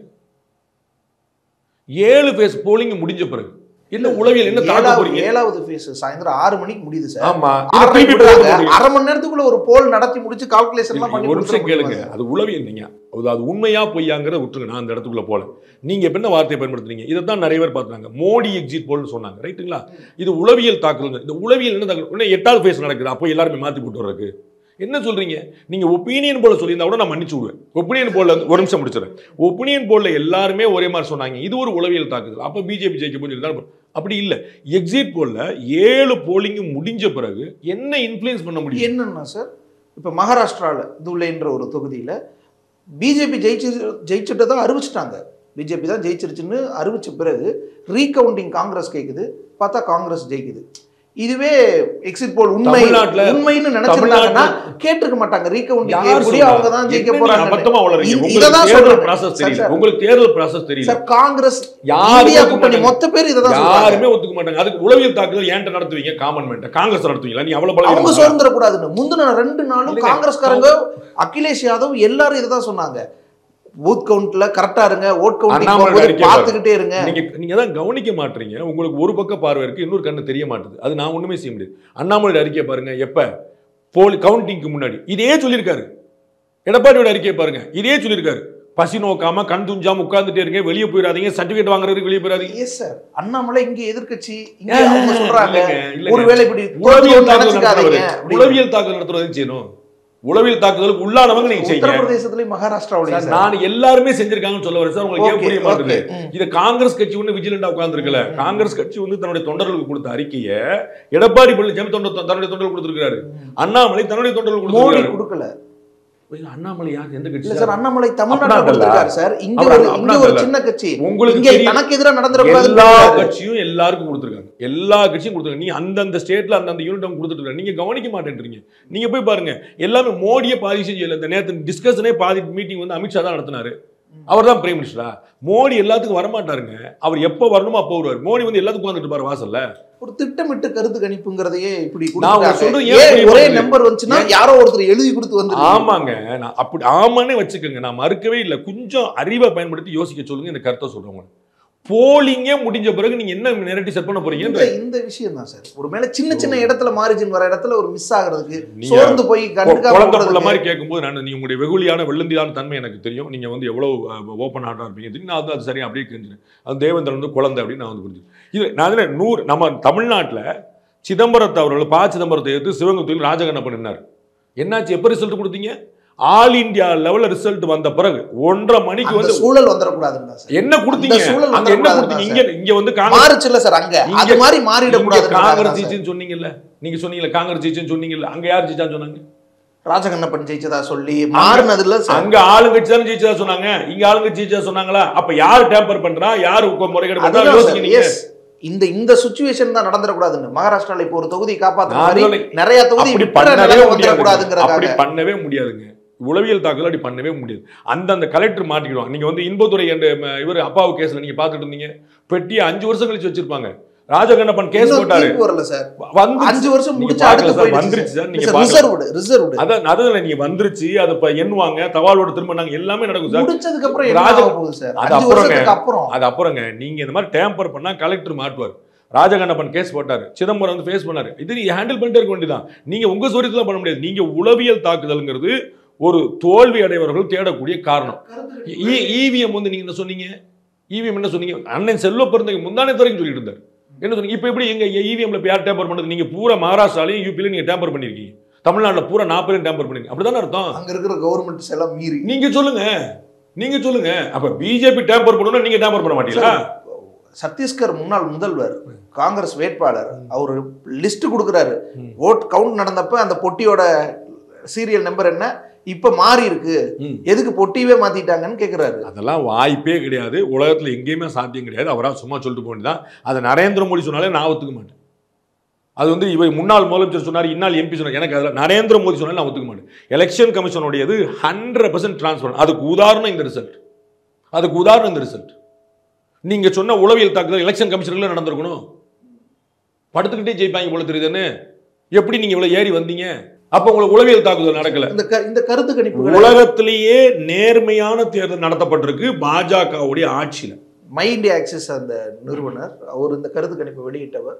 ஏழு பேஸ் போலிங் முடிஞ்ச பிறகு என்ன உளவியல் என்ன தாக்க ஏழாவது போறீங்க ஏழாவது ஃபேஸ் சாயந்தரம் ஆறு மணிக்கு முடியுது சார் ஆமா ஆறரை இதை திருப்பி விடுறாங்க. போட முடியும். அரை மணி நேரத்துக்குள்ள ஒரு போல் நடத்தி முடிச்சு கால்குலேஷன் எல்லாம் பண்ணி ஒரு நிமிஷம் கொடுத்துட கேளுங்க முடியுமா அது உளவியல் நீங்க அது அது உண்மையா பொய்யாங்கிறத விட்டுருங்க நான் அந்த இடத்துக்குள்ள போல நீங்க இப்ப என்ன வார்த்தையை பயன்படுத்துறீங்க இதை தான் நிறைய பேர் பார்த்தாங்க மோடி எக்ஸிட் போல்னு சொன்னாங்க ரைட்டுங்களா இது உளவியல் தாக்குதல் இந்த உளவியல் என்ன தாக்குதல் இன்னும் எட்டாவது ஃபேஸ் நடக்குது அப்போ எல்லாருமே மாத்தி போட்டு வர்றதுக்கு என்ன சொல்றீங்க நீங்க ஒப்பீனியன் போல சொல்லியிருந்தா கூட நான் மன்னிச்சு விடுவேன் ஒப்பீனியன் போல ஒரு நிமிஷம் முடிச்சிடறேன் ஒப்பீனியன் போல எல்லாருமே ஒரே மாதிரி சொன்னாங்க இது ஒரு உளவியல் தாக்குதல் அப்ப பிஜேபி ஜெயிக்க போய் தான் அப்படி இல்ல எக்ஸிட் போல்ல ஏழு போலிங் முடிஞ்ச பிறகு என்ன இன்ஃப்ளூயன்ஸ் பண்ண முடியும் என்னன்னா சார் இப்போ மகாராஷ்டிராவில் துல்லைன்ற ஒரு தொகுதியில் பிஜேபி ஜெயிச்சு ஜெயிச்சுட்டு தான் அறிவிச்சிட்டாங்க பிஜேபி தான் ஜெயிச்சிருச்சுன்னு அறிவிச்ச பிறகு ரீகவுண்டிங் காங்கிரஸ் கேட்குது பார்த்தா காங்கிரஸ் ஜெயிக்குது இதுவே எக்ஸிட் போல் உண்மை தமிழ்நாட்டுல- உண்மைன்னு நினைச்சிருந்தாங்கன்னா கேட்டிருக்க மாட்டாங்க ரீகவுண்டிங் யார் எப்படி சொல்றா? அவங்க தான் ஜெயிக்க என்ன நீங்க போறாங்க அபத்தமா வளர்றீங்க. இத- உங்களுக்கு இததான் தேர்தல் சொல்றேன். process சார், தெரியல. சார், உங்களுக்கு தேர்தல் process தெரியல. சார் காங்கிரஸ் யாருமே இந்தியா ஒத்துக்க கூட்டணி மாட்டாங்க. மொத்த பேர் இதை தான் சொல்றாங்க யாருமே ஒத்துக்க மாட்டாங்க அதுக்கு உளவியல் தாக்குதல் ஏன்ட்ட நடத்துவீங்க காமன் மேன்ட்ட காங்கிரஸ் நடத்துவீங்களா நீ அவ்வளவு அவங்க பழக சுதந்திர கூடாதுன்னு முந்தின ரெண்டு நாளும் இல்லைங்க. காங்கிரஸ்காரங்க அகிலேஷ் யாதவ் எல்லாரும் இதை தான் சொன்னாங்க பூத் கவுண்ட்ல கரெக்டா இருங்க ஓட் கவுண்டிங் அண்ணாமலை போகும்போது அறிக்கை பார்த்துக்கிட்டே இருங்க நீங்க நீங்க தான் கவனிக்க மாட்டீங்க உங்களுக்கு ஒரு பக்க பார்வை இருக்கு இன்னொரு கண்ணு தெரிய மாட்டுது அது நான் ஒண்ணுமே செய்ய முடியாது அண்ணாமலை அறிக்கையை பாருங்க எப்ப போல் கவுண்டிங்க்கு முன்னாடி இதே சொல்லியிருக்காரு எடப்பாடியோட அறிக்கையை பாருங்க இதே சொல்லியிருக்காரு பசி நோக்காம கண் துஞ்சாம உட்கார்ந்துட்டே இருங்க வெளியே போயிடாதீங்க சர்டிபிகேட் வாங்குறதுக்கு வெளியே போயிடாதீங்க எஸ் சார் அண்ணாமலை இங்க எதிர்க்கட்சி இங்க ஏன், அவங்க சொல்றாங்க இல்லைங்க, இல்லைங்க. ஒருவேளை இப்படி உளவியல் தோல்வியை தாக்குதல் நினைச்சுக்காதீங்க நடத்துறவர் அப்படின்னு. உளவியல் தாக்குதல் நடத்துறது செய்யணும் உளவியல் தாக்குதலுக்கு உள்ளானவங்க நீங்க செய்யுங்க உத்தரப்பிரதேசத்துலயும் மகாராஷ்டிராவிலையும் சார், சார் நான் எல்லாருமே செஞ்சிருக்காங்கன்னு சொல்ல வரேன் சார் உங்களுக்கு ஏன் Okay, புரிய மாட்டேங்குது okay, ம். இது காங்கிரஸ் கட்சி ஒண்ணு விஜிலண்டா உட்கார்ந்துருக்கல காங்கிரஸ் கட்சி வந்து தன்னுடைய தொண்டர்களுக்கு கொடுத்த அறிக்கையை எடப்பாடி பழனிசாமி தொண்டர் தன்னுடைய தொண்டர்கள் கொடுத்திருக்காரு அண்ணாமலை தன்னுடைய தொண்டர்கள் மோடி கொடுத்திருக்காரு கொடுக்கல அண்ணாமலை யார் எந்த இல்ல கட்சி சார் அண்ணாமலை தமிழ்நாட்டுல அப்படின்னா கொடுத்திருக்காரு சார் இங்க அவர் ஒரு இங்க அப்படின்னா ஒரு இல்ல. சின்ன கட்சி உங்களுக்கு இங்க தெரியும். தனக்கு எதிராக எல்லா நடந்துடக்கூடாது கட்சியும் எல்லாருக்கும் கொடுத்துருக்காங்க எல்லா கட்சியும் கொடுத்துருக்காங்க நீ அந்தந்த ஸ்டேட்ல அந்தந்த யூனிட் அவங்க கொடுத்துட்டு இருக்காங்க நீங்க கவனிக்க மாட்டேன்றீங்க நீங்க போய் பாருங்க எல்லாமே மோடியே பாதி செஞ்சு இந்த நேரத்து டிஸ்கஷனே பாதி மீட்டிங் வந்து அமித்ஷா தான் நடத்தினாரு அவர் தான் பிரைம் மினிஸ்டரா மோடி எல்லாத்துக்கும் வரமாட்டாருங்க அவர் எப்போ வரணுமோ அப்போ வருவார் மோடி வந்து எல்லாத்துக்கும் வந்துட்டு பாரு வாசல்ல ஒரு திட்டமிட்டு கருத்து கணிப்புங்கிறதையே இப்படி நான் உங்களுக்கு கொடுத்துட்டாங்க. சொல்றது ஏன் ஏன் புரிய ஒரே மாட்டேங்குது? நம்பர் வந்துச்சுன்னா யாரோ ஒருத்தர் எழுதி கொடுத்து வந்து ஆமாங்க நான் அப்படி ஆமான்னு வச்சுக்கோங்க நான் மறுக்கவே இல்லை கொஞ்சம் அறிவை பயன்படுத்தி யோசிக்க சொல்லுங்க இந்த கருத்தை சொல்றவங்க போலிங்கே முடிஞ்ச பிறகு நீங்க என்ன நெரட்டி செட் பண்ண இந்த போறீங்க இந்த விஷயம் தான் சார் ஒரு மேல சின்ன சின்ன இடத்துல மாறிஜின் வர இடத்துல ஒரு மிஸ் ஆகுறதுக்கு நீங்க சோர்ந்து போய் கண்டுக்காம குழந்தை புள்ள போறதுக்கு. மாதிரி கேட்கும்போது நான் நீ உங்களுடைய வெகுளியான வெள்ளந்தியான தன்மை எனக்கு தெரியும் நீங்க வந்து எவ்வளவு ஓப்பன் ஹார்ட்டா இருப்பீங்க தெரியும் நான் வந்து அது சரியா அப்படியே தெரிஞ்சுறேன் அது தேவேந்திரன் வந்து குழந்தை அப்படின்னு நான் வந்து புரிஞ்சு இது நான் அதுல நூறு நம்ம தமிழ்நாட்டுல சிதம்பரத்தை அவர்கள் ப சிதம்பரத்தை எடுத்து சிவகங்கையில் ராஜகண்ணப்பன் நின்னார் என்னாச்சு எப்போ ரிசல்ட் கொடுத்தீங்க ஆல் இந்தியா லெவல்ல ரிசல்ட் வந்த பிறகு ஒன்றரை மணிக்கு அந்த வந்து சூழல் வந்துடக்கூடாதுன்னு தான் சார் என்ன கொடுத்தீங்க அந்த சூழல் அங்க என்ன வந்துடக்கூடாது கொடுத்தீங்க இங்க இங்க வந்து காங்கிரஸ் மாறுச்சுல்ல சார் அங்க இங்க- அது மாதிரி இங்க மாறிடக்கூடாது காங்கிரஸ் ஜெயிச்சுன்னு சொன்னீங்கல்ல நீங்க சொன்னீங்கல்ல காங்கிரஸ் ஜெயிச்சுன்னு சொன்னீங்கல்ல அங்க யார் ஜெயிச்சான்னு சொன்னாங்க ராஜகண்ணப்பன் ஜெயிச்சதா சொல்லி மாறினதுல சார் அங்க ஆளுங்கட்சி தானே ஜெயிச்சதா சொன்னாங்க இங்க ஆளுங்கட்சி ஜெயிச்சதா சொன்னாங்களா அப்ப யாரு டேம்பர் பண்றா யாரு உக்க முறைகேடு பண்றா அதுதான் யோசிங்க சார், நீங்க yes. இந்த இந்த சுச்சுவேஷன் தான் நடந்துடக்கூடாதுன்னு மகாராஷ்டிரால இப்போ ஒரு தொகுதி காப்பாத்துற நான் மாதிரி சொல்லலை. நிறைய தொகுதி அப்படி விட்டுற பண்ணவே நிலைமை முடியாது அப்படி வந்துடக்கூடாதுங்கிறதுக்காக பண்ணவே முடியாதுங்க உளவியல் தாக்குதல் அப்படி பண்ணவே முடியாது அந்தந்த கலெக்டர் மாட்டிக்கிடுவாங்க நீங்க வந்து இன்பதுரை என்ற ம, இவர் அப்பாவு கேஸ்ல நீங்க பாத்துட்டு இருந்தீங்க பெட்டியை அஞ்சு வருஷம் கழிச்சு வச்சிருப்பாங்க ராஜகண்ணப்பன் கேஸ் இன்னும் போட்டாரு தீர்ப்பு வரல சார் வந்து அஞ்சு வருஷம் நீங்க முடிச்சு பார்க்கல அடுத்து சார், வந்துருச்சு சார் நீங்க பார்க்கல. ரிசர்வ்டு ரிசர்வ்டு அதான் அதுல நீங்க வந்துருச்சு அதை இப்ப எண்ணுவாங்க தவாலோட திரும்ப நாங்க எல்லாமே நடக்கும் சார் முடிச்சதுக்கு அப்புறம் என்ன ராஜ- ஆக போகுது சார் அது அஞ்சு அப்புறங்க. வருஷத்துக்கு அப்புறம் அது அப்புறங்க நீங்க இந்த மாதிரி டேம்பர் பண்ணா கலெக்டர் மாட்டுவார் ராஜகண்ணப்பன் கேஸ் போட்டாரு சிதம்பரம் வந்து ஃபேஸ் பண்ணாரு இது நீங்க ஹேண்டில் பண்ணிட்டே இருக்க வேண்டியதான் நீங்க உங்க சொரியத்துல பண்ண முடியாது நீங்க உளவியல் தாக்குதல்ங்கிறது ஒரு தோல்வி அடைவர்கள் தேடக்கூடிய காரணம் இவிஎம் வந்து நீங்க என்ன சொன்னீங்க இவிஎம் என்ன சொன்னீங்க அண்ணன் செல்வ பிறந்தங்க முந்தானே வரைக்கும் சொல்லிட்டு இருந்தார் என்ன சொன்னீங்க இப்போ எப்படி எங்க இவிஎம்ல இப்போ யார் டேம்பர் பண்ணது நீங்க பூரா மகாராஷ்டிராலையும் யூபிலையும் நீங்க டேம்பர் பண்ணிருக்கீங்க தமிழ்நாட்டுல பூரா நாற்பதுலையும் டேம்பர் பண்ணிருக்கீங்க அப்படிதானே அர்த்தம் அங்க இருக்கிற கவர்மெண்ட்ஸ் எல்லாம் மீறி நீங்க சொல்லுங்க நீங்க சொல்லுங்க அப்ப பிஜேபி டேம்பர் பண்ணணும்னா நீங்க டேம்பர் பண்ண மாட்டீங்களா சத்தீஸ்கர் முன்னாள் முதல்வர் காங்கிரஸ் வேட்பாளர் அவர் லிஸ்ட் கொடுக்குறாரு ம். ஓட் கவுண்ட் நடந்தப்ப அந்த பொட்டியோட சீரியல் நம்பர் என்ன இப்ப மாறி இருக்கு ம். எதுக்கு பொட்டியவே மாத்திட்டாங்கன்னு கேக்குறாரு அதெல்லாம் வாய்ப்பே கிடையாது உலகத்துல எங்கேயுமே சாத்தியம் கிடையாது அவரா சும்மா சொல்லிட்டு போனதுதான் அதை நரேந்திர மோடி சொன்னாலே நான் ஒத்துக்க மாட்டேன் அது வந்து இவர் முன்னாள் முதலமைச்சர் சொன்னார் இன்னால் எம்பி சொன்னார் எனக்கு அதில் நரேந்திர மோடி சொன்னாலும் நான் ஒத்துக்க மாட்டேன் எலெக்ஷன் கமிஷனுடையது ஹண்ட்ரட் பர்சன்ட் டிரான்ஸ்பர் அதுக்கு உதாரணம் இந்த ரிசல்ட் அதுக்கு உதாரணம் இந்த ரிசல்ட் நீங்க சொன்ன உளவியல் தாக்குதல் எலெக்ஷன் கமிஷனர்ல நடந்திருக்கணும் படுத்துக்கிட்டே ஜெயிப்பாங்க போல தெரியுதுன்னு எப்படி நீங்க இவ்வளவு ஏறி வந்தீங்க அப்ப உங்களுக்கு உளவியல் தாக்குதல் நடக்கல இந்த க- இந்த கருத்து கணிப்புகள் உலகத்திலேயே நேர்மையான தேர்தல் நடத்தப்பட்டிருக்கு பாஜகவுடைய ஆட்சியில மைண்ட் ஆக்சிஸ் அந்த நிறுவனர் அவர் இந்த கருத்து கணிப்பை வெளியிட்டவர்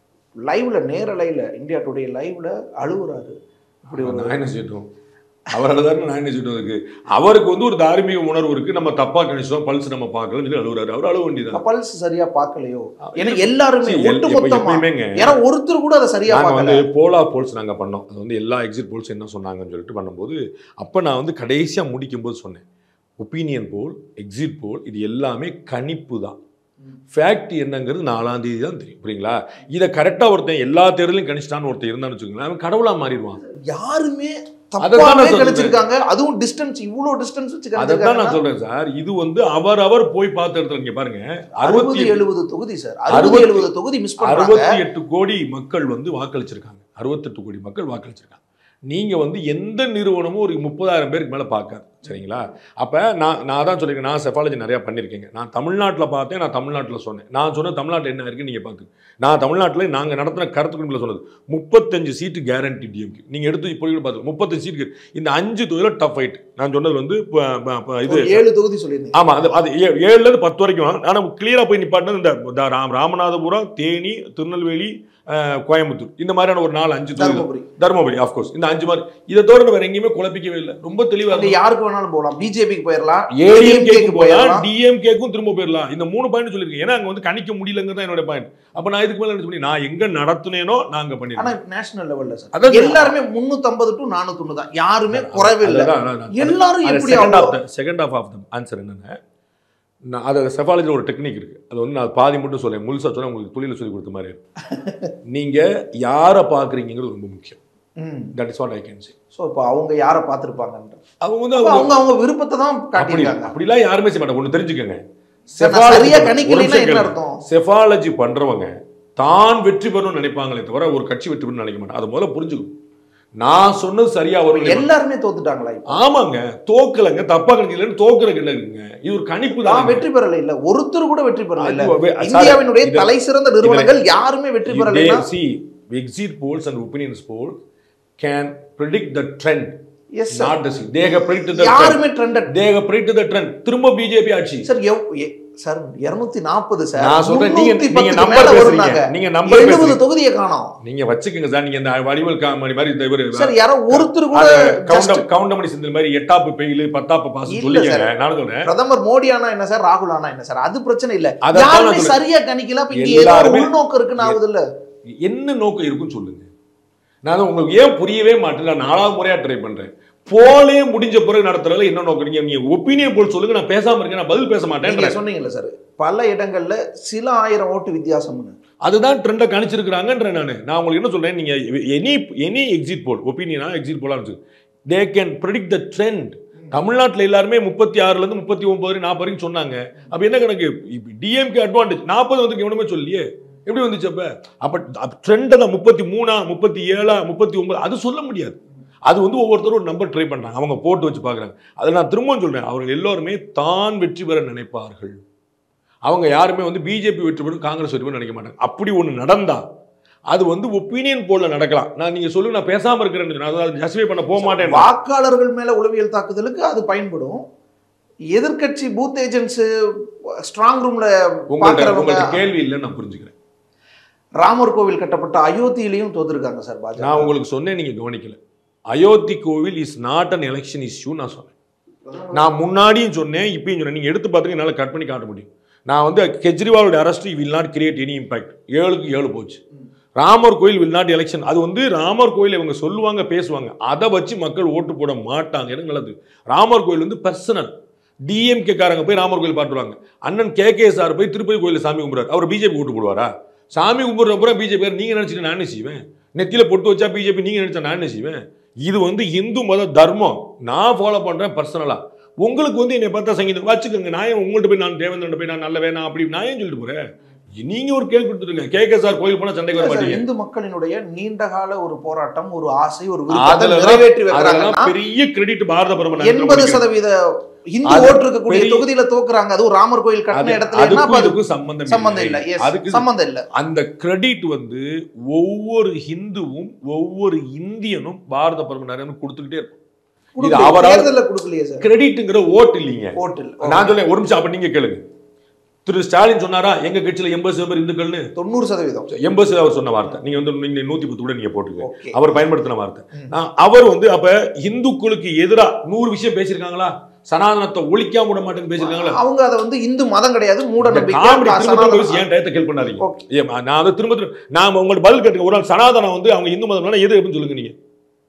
லைவ்ல நேரலையில இந்தியா டுடே லைவ்ல அழுகுறாரு இப்படி ஒரு நான் என்ன செய்யட்டும் அவர் அழுதாரு நான் என்ன செய்யட்டும் அதுக்கு அவருக்கு வந்து ஒரு தார்மீக உணர்வு இருக்கு நம்ம தப்பா கணிச்சோம் பல்ஸ் நம்ம பார்க்கலன்னு சொல்லி அழுகுறாரு அவர் அழுவ வேண்டியதான் பல்ஸ் சரியா பார்க்கலையோ ஏன்னா எல்லாருமே See, எல்- ஒட்டு எப்ப- மொத்தமா எப்பயுமேங்க யாரோ ஒருத்தர் கூட அதை சரியா நாங்க பார்க்கல வந்து போலா போல்ஸ் நாங்க பண்ணோம் அது வந்து எல்லா எக்ஸிட் போல்ஸ் என்ன சொன்னாங்கன்னு சொல்லிட்டு பண்ணும்போது அப்ப நான் வந்து கடைசியா முடிக்கும் போது சொன்னேன் ஒப்பீனியன் போல் எக்ஸிட் போல் இது எல்லாமே கணிப்பு தான் ஃபேக்ட் என்னங்கிறது நாலாம் தேதி தான் தெரியும் புரியுங்களா இதை கரெக்டாக ஒருத்தன் எல்லா தேர்தலையும் கணிச்சிட்டான்னு ஒருத்தன் இருந்தான்னு வச்சுக்கோங்களேன் அவன் கடவுளா மாறிடுவான் யாருமே அதைத்தான் தப்பாவே நான் சொல்றேன். கழிச்சிருக்காங்க அதுவும் டிஸ்டன்ஸ் இவ்வளவு டிஸ்டன்ஸ் வச்சு அதைத்தான் நான் கழிச்சிருக்காங்க சொல்றேன் சார் இது வந்து அவர் அவர் போய் பார்த்த இடத்துல நீங்க பாருங்க அறுபது அறுபத்தி எழுபது தொகுதி சார் அறுபது அறுபத்தி- எழுபது தொகுதி மிஸ் பண்றாங்க அறுபத்தி எட்டு கோடி மக்கள் வந்து வாக்களிச்சிருக்காங்க அறுபத்தெட்டு கோடி மக்கள் வாக்களிச்சிருக்காங்க நீங்க வந்து எந்த நிறுவனமும் ஒரு முப்பதாயிரம் பேருக்கு மேல பார்க்காது சரிங்களா அப்ப நான் நான் தான் சொல்லியிருக்கேன் நான் செஃபாலஜி நிறைய பண்ணியிருக்கேங்க நான் தமிழ்நாட்டில் பார்த்தேன் நான் தமிழ்நாட்டில் சொன்னேன் நான் சொன்ன தமிழ்நாட்டில் என்ன இருக்குன்னு நீங்க பார்த்து நான் தமிழ்நாட்டில் நாங்க நடத்தின கருத்து கணிப்பில் சொன்னது முப்பத்தஞ்சு சீட்டு கேரண்டி டிஎம்கே நீங்க எடுத்து இப்போ கூட பார்த்து முப்பத்தஞ்சு சீட்டு இந்த அஞ்சு தொகுதியில் டஃப் ஃபைட் நான் சொன்னது வந்து ப- ப- ப- இது ஒரு ஏழு தொகுதி சொல்லியிருந்தீங்க ஆமா அது அது ஏ- ஏழுல இருந்து பத்து வரைக்கும் ஆனா கிளியரா போய் நிப்பாட்டினது இந்த இந்த ராம் ராமநாதபுரம் தேனி திருநெல்வேலி அஹ், கோயம்புத்தூர் இந்த மாதிரியான ஒரு நாலு அஞ்சு தொகுதி தருமபுரி தருமபுரி ஆஃப்கோர்ஸ் இந்த அஞ்சு மாதிரி இதை தவிர வேற எங்கேயுமே குழப்பிக்கவே இல்லை ரொம்ப தெளிவா அங்க யாருக்கு வேணாலும் போகலாம் பிஜேபிக்கு போயிடலாம் ஏடிஎம்கேக்கு ADMK க்கு போயிடலாம் போயிடலாம் டிஎம்கேக்கும் திரும்ப போயிடலாம் இந்த மூணு பாயிண்ட் சொல்லியிருக்கேன் ஏன்னா அங்க வந்து கணிக்க முடியலங்கிறது தான் என்னோட பாயிண்ட் அப்ப நான் இதுக்கு மேல என்ன சொல்லி நான் எங்க நடத்துனேனோ நாங்க ஆனா பண்ணிருக்கேன் நேஷனல் லெவல்ல சார் அதான் எல்லாருமே முன்னூத்தம்பது டு நானூத்தி தான் யாருமே குறைவே இல்லை எல்லாரும் எப்படி செகண்ட் ஆஃப் அவ்வளோ the second of of the answer என்னன்னா நான் அது செஃபாலஜியில் ஒரு டெக்னிக் இருக்கு அது வந்து நான் பாதி மட்டும் சொல்லேன் முழுசா சொன்னா உங்களுக்கு தொழில சொல்லி கொடுத்த மாதிரி இருக்கும் நீங்க யாரை பார்க்குறீங்கிறது ரொம்ப முக்கியம் that is what I can say so இப்போ அவங்க யாரை பார்த்துருப்பாங்கன்ற அவங்க வந்து அப்ப அவங்க அவங்க அவங்க விருப்பத்தை தான் அப்படி காட்டியிருக்காங்க அப்படிலாம் யாருமே செய்ய மாட்டாங்க ஒன்று தெரிஞ்சுக்கங்க சார், நான் சரியா கணிக்கலைன்னா என்ன அர்த்தம்? செஃபாலஜி பண்றவங்க தான் வெற்றி பெறணும்னு நினைப்பாங்களே தவிர ஒரு கட்சி வெற்றி பெறணும்னு நினைக்க மாட்டாங்க அதை முதல்ல புரிஞ்சுக்கணும் நான் சொன்னது சரியா வரும் எல்லாருமே தோத்துட்டாங்களா இப்போ ஆமாங்க தோக்கலைங்க தப்பா கணிக்கலன்னு தோக்குற இல்லைங்க இது ஒரு கணிப்பு நான் தான் வெற்றி பெறல இல்ல ஒருத்தர் கூட வெற்றி பெறல இல்ல அது வே- sorry, இந்தியாவினுடைய இது- தலை சிறந்த நிறுவனங்கள் யாருமே வெற்றி பெறலைன்னா see exit polls and opinions poll can predict the trend yes sir not the see they have predicted the trend யாருமே trend they have predicted the trend திரும்ப பிஜேபி ஆட்சி சார் எவ் எ- சார் 240 நாற்பது சார் நான் சொல்றேன், நீங்க- 310 நீங்க க்கு number மேல பேசுறீங்க. வரும்னாங்க. நீங்க number 70 பேசுறீங்க. தொகுதியை காணோம் நீங்க வச்சுக்கோங்க சார் நீங்க இந்த வடிவல் காமெடி மாதிரி இந்த இவரு சார் யாரோ ஒருத்தர் கூட just கவுண்டம் கவுண்டமணி சிந்தல் மாதிரி எட்டாப்பு பெயில் பத்தாப்பு பாஸ் இல்ல சொல்லிங்க சார். நான் சொல்றேன் பிரதமர் மோடி ஆனா என்ன சார் ராகுல் ஆனா என்ன சார் அது பிரச்சனை இல்ல அதைத்தான் நான் யாருமே சொல்றேன். சரியா கணிக்கல அப்ப இங்க ஏதோ ஒரு எல்லாருமே- உள்நோக்கம் இருக்குன்னு ஆகுது இல்ல என்ன நோக்கம் இருக்குன்னு சொல்லுங்க நான் தான் உங்களுக்கு ஏன் புரியவே மாட்டேன் நான் நாலாவது முறையா ட்ரை பண்றேன் போலே முடிஞ்ச பிறகு நடத்துறதுல என்ன நோக்கம் நீங்க நீங்க ஒப்பீனியன் போல் சொல்லுங்க நான் பேசாம இருக்கேன் நான் பதில் பேச நீங்க மாட்டேன் சொன்னீங்கல்ல சார் பல இடங்கள்ல சில ஆயிரம் ஓட்டு வித்தியாசம்னு அதுதான் ட்ரெண்டை கணிச்சிருக்கிறாங்கன்ற நான் நான் உங்களுக்கு என்ன சொல்றேன் நீங்க எனி எனி எக்ஸிட் போல் ஒப்பீனியனா எக்ஸிட் போலா இருந்துச்சு they can predict the trend தமிழ்நாட்டில் எல்லாருமே முப்பத்தி ஆறுலேருந்து முப்பத்தி ஒன்பது நாற்பது வரைக்கும் சொன்னாங்க அப்போ என்ன கணக்கு டிஎம்கே அட்வான்டேஜ் நாற்பது வந்து எவனுமே சொல்லியே எப்படி வந்துச்சு அப்போ அப்போ ட்ரெண்டை தான் முப்பத்தி மூணா முப்பத்தி ஏழா முப்பத்தி ஒன்பது அது சொல்ல முடியாது அது வந்து ஒவ்வொருத்தரும் ஒரு நம்பர் ட்ரை பண்ணுறாங்க அவங்க போட்டு வச்சு பார்க்குறாங்க அதை நான் திரும்பவும் சொல்கிறேன் அவர்கள் எல்லோருமே தான் வெற்றி பெற நினைப்பார்கள் அவங்க யாருமே வந்து பிஜேபி வெற்றி பெறும் காங்கிரஸ் வெற்றி பெறும் நினைக்க மாட்டாங்க அப்படி ஒன்று நடந்தா அது வந்து ஒப்பீனியன் போல நடக்கலாம் நான் நீங்க சொல்லுங்க நான் பேசாம இருக்கிறேன்னு நான் அதை ஜஸ்டிஃபை பண்ண போக மாட்டேன் வாக்காளர்கள் மேல உளவியல் தாக்குதலுக்கு அது பயன்படும் எதிர்க்கட்சி பூத் ஏஜென்ட்ஸ் ஸ்ட்ராங் ரூம்ல உங்கள்ட்ட பாக்குறவங்க உங்கள்ட்ட கேள்வி இல்லைன்னு நான் புரிஞ்சுக்கிறேன் ராமர் கோவில் கட்டப்பட்ட அயோத்தியிலையும் தோத்துருக்காங்க சார் பாஜக நான் உங்களுக்கு சொன்னேன் நீங்க கவனிக்கல அயோத்தி கோவில் is not an election issue நான் சொன்னேன் நான் முன்னாடியும் சொன்னேன் இப்பயும் சொன்னேன் நீங்க எடுத்து பார்த்துங்க என்னால் கட் பண்ணி காட்ட முடியும் நான் வந்து கெஜ்ரிவாலோட arrest will not create any impact ஏழுக்கு ஏழு போச்சு ராமர் கோயில் வில் நாட் எலெக்ஷன் அது வந்து ராமர் கோயில் இவங்க சொல்லுவாங்க பேசுவாங்க அதை வச்சு மக்கள் ஓட்டு போட மாட்டாங்க எனக்கு நல்லது ராமர் கோயில் வந்து பர்சனல் டிஎம்கே காரங்க போய் ராமர் கோயில் பாட்டுருவாங்க அண்ணன் கே கே சார் போய் திருப்பதி கோயிலில் சாமி கும்பிடுறாரு அவர் பிஜேபி ஓட்டு போடுவாரா சாமி கும்பிட்றப்ப பிஜேபி நீங்க நினைச்சிட்டு நான் என்ன செய்வேன் நெத்தியில பொட்டு வச்சா பிஜேபி நீங்க நினைச்சா நான் என்ன செய்வேன் இது வந்து இந்து மத தர்மம் நான் ஃபாலோ பண்றேன் பர்சனலா உங்களுக்கு வந்து என்னை பார்த்தா சங்கீதம் வச்சுக்கோங்க நான் ஏன் உங்கள்கிட்ட போய் நான் தேவேந்திரன் போய் நான் நல்ல வேணாம் அப்படி நான் ஏன் சொல்லிட்டு போறேன் நீங்க ஒரு கேள்வி கொடுத்துருங்க கேட்க சார் கோயில் போனா சண்டைக்கு வர இல்ல சார், மாட்டீங்க இந்து மக்களினுடைய நீண்டகால ஒரு போராட்டம் ஒரு ஆசை ஒரு விருப்பத்தை அதெல்லாம் நிறைவேற்றி அதெல்லாம் வைக்கிறாங்கன்னா பெரிய கிரெடிட் பாரத பிரதமர் எண்பது சதவீத இந்து அது ஓட்டு இருக்கக்கூடிய பெரிய- தொகுதியில தோக்குறாங்க அதுவும் ராமர் கோயில் கட்டின இடத்துல என்ன அப்ப அதுக்கும் அது இதுக்கும் சம்பந்தம் சம்பந்தம் இல்ல இல்லை. Yes, அதுக்கு சம்பந்தம் இல்ல அந்த கிரெடிட் வந்து ஒவ்வொரு ஹிந்துவும் ஒவ்வொரு இந்தியனும் பாரத பிரதமர் நரேந்திர கொடுத்துக்கிட்டே இருக்கும் இது கொடுக்கலையே, அவரால் தேர்தல்ல கொடுக்கலையே சார் கிரெடிட்ங்கிற ஓட்டு இல்லைங்க ஓட்டு இல்ல நான் சொல்லேன் ஒரு நிமிஷம் அப்ப நீங்க கேளுங்க திரு ஸ்டாலின் சொன்னாரா எங்க கட்சியில எண்பது சதவீதம் இந்துக்கள்னு தொண்ணூறு சதவீதம் எண்பது அவர் சொன்ன வார்த்தை நீங்க வந்து நீங்க நூத்தி பத்து கூட நீங்க போட்டுக்க ஓகே அவர் பயன்படுத்தின வார்த்தை ம். நான் அவர் வந்து அப்ப இந்துக்களுக்கு எதிரா நூறு விஷயம் பேசியிருக்காங்களா சனாதனத்தை ஒழிக்காம விட மாட்டேன்னு பேசியிருக்காங்களா அவங்க அதை வந்து இந்து மதம் கிடையாது மூட இந்த நம்பிக்கை காமெடி திரும்ப திரும்ப சனாதன- பேசி ஏன் டயத்தை கேள் பண்ணாதீங்க ஓகே. ஏன் நான் வந்து திரும்ப திரும்ப நான் உங்கள்ட்ட பதில் கேட்டுங்க ஒரு நாள் சனாதனம் வந்து அவங்க இந்து மதம்னா எது அப்படின்னு சொல்லுங்க நீங்க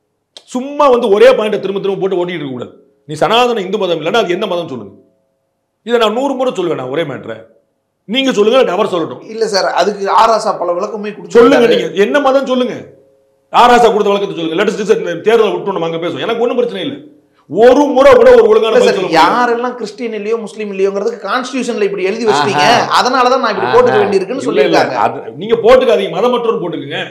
சும்மா வந்து ஒரே பாயிண்ட திரும்ப திரும்ப போட்டு ஓட்டிட்டு இருக்க கூடாது நீ சனாதன இந்து மதம் இல்லைன்னா அது எந்த மதம் சொல்லுங்க இதை நான் நூறு முறை சொல்லுவேன் நான் ஒரே மேட்ரை நீங்க சொல்லுங்க இல்லாட்டி அவர் சொல்லட்டும் இல்ல சார் அதுக்கு ஆராசா பல விளக்கமே கொடுத்து சொல்லுங்க நீங்க என்ன மதம் சொல்லுங்க ஆராசா கொடுத்த வழக்கத்தை சொல்லுங்க லெட்டஸ்ட் தேர்தலை விட்டு நம்ம அங்க பேசுவோம் எனக்கு ஒண்ணும் பிரச்சனை இல்லை ஒரு முறை கூட ஒரு ஒழுங்கான இல்ல பதில் சார் சொல்ல முடியாது. யாரெல்லாம் கிறிஸ்டியன் இல்லையோ முஸ்லீம் இல்லையோங்கிறதுக்கு கான்ஸ்டியூஷன்ல இப்படி எழுதி வச்சிட்டீங்க அதனாலதான் நான் இப்படி போட்டுக்க ஆஹா. வேண்டியிருக்குன்னு இல்ல, இல்ல. சொல்லியிருக்காங்க அது நீங்க போட்டுக்காதீங்க மதமற்றோர் போட்டுக்குங்க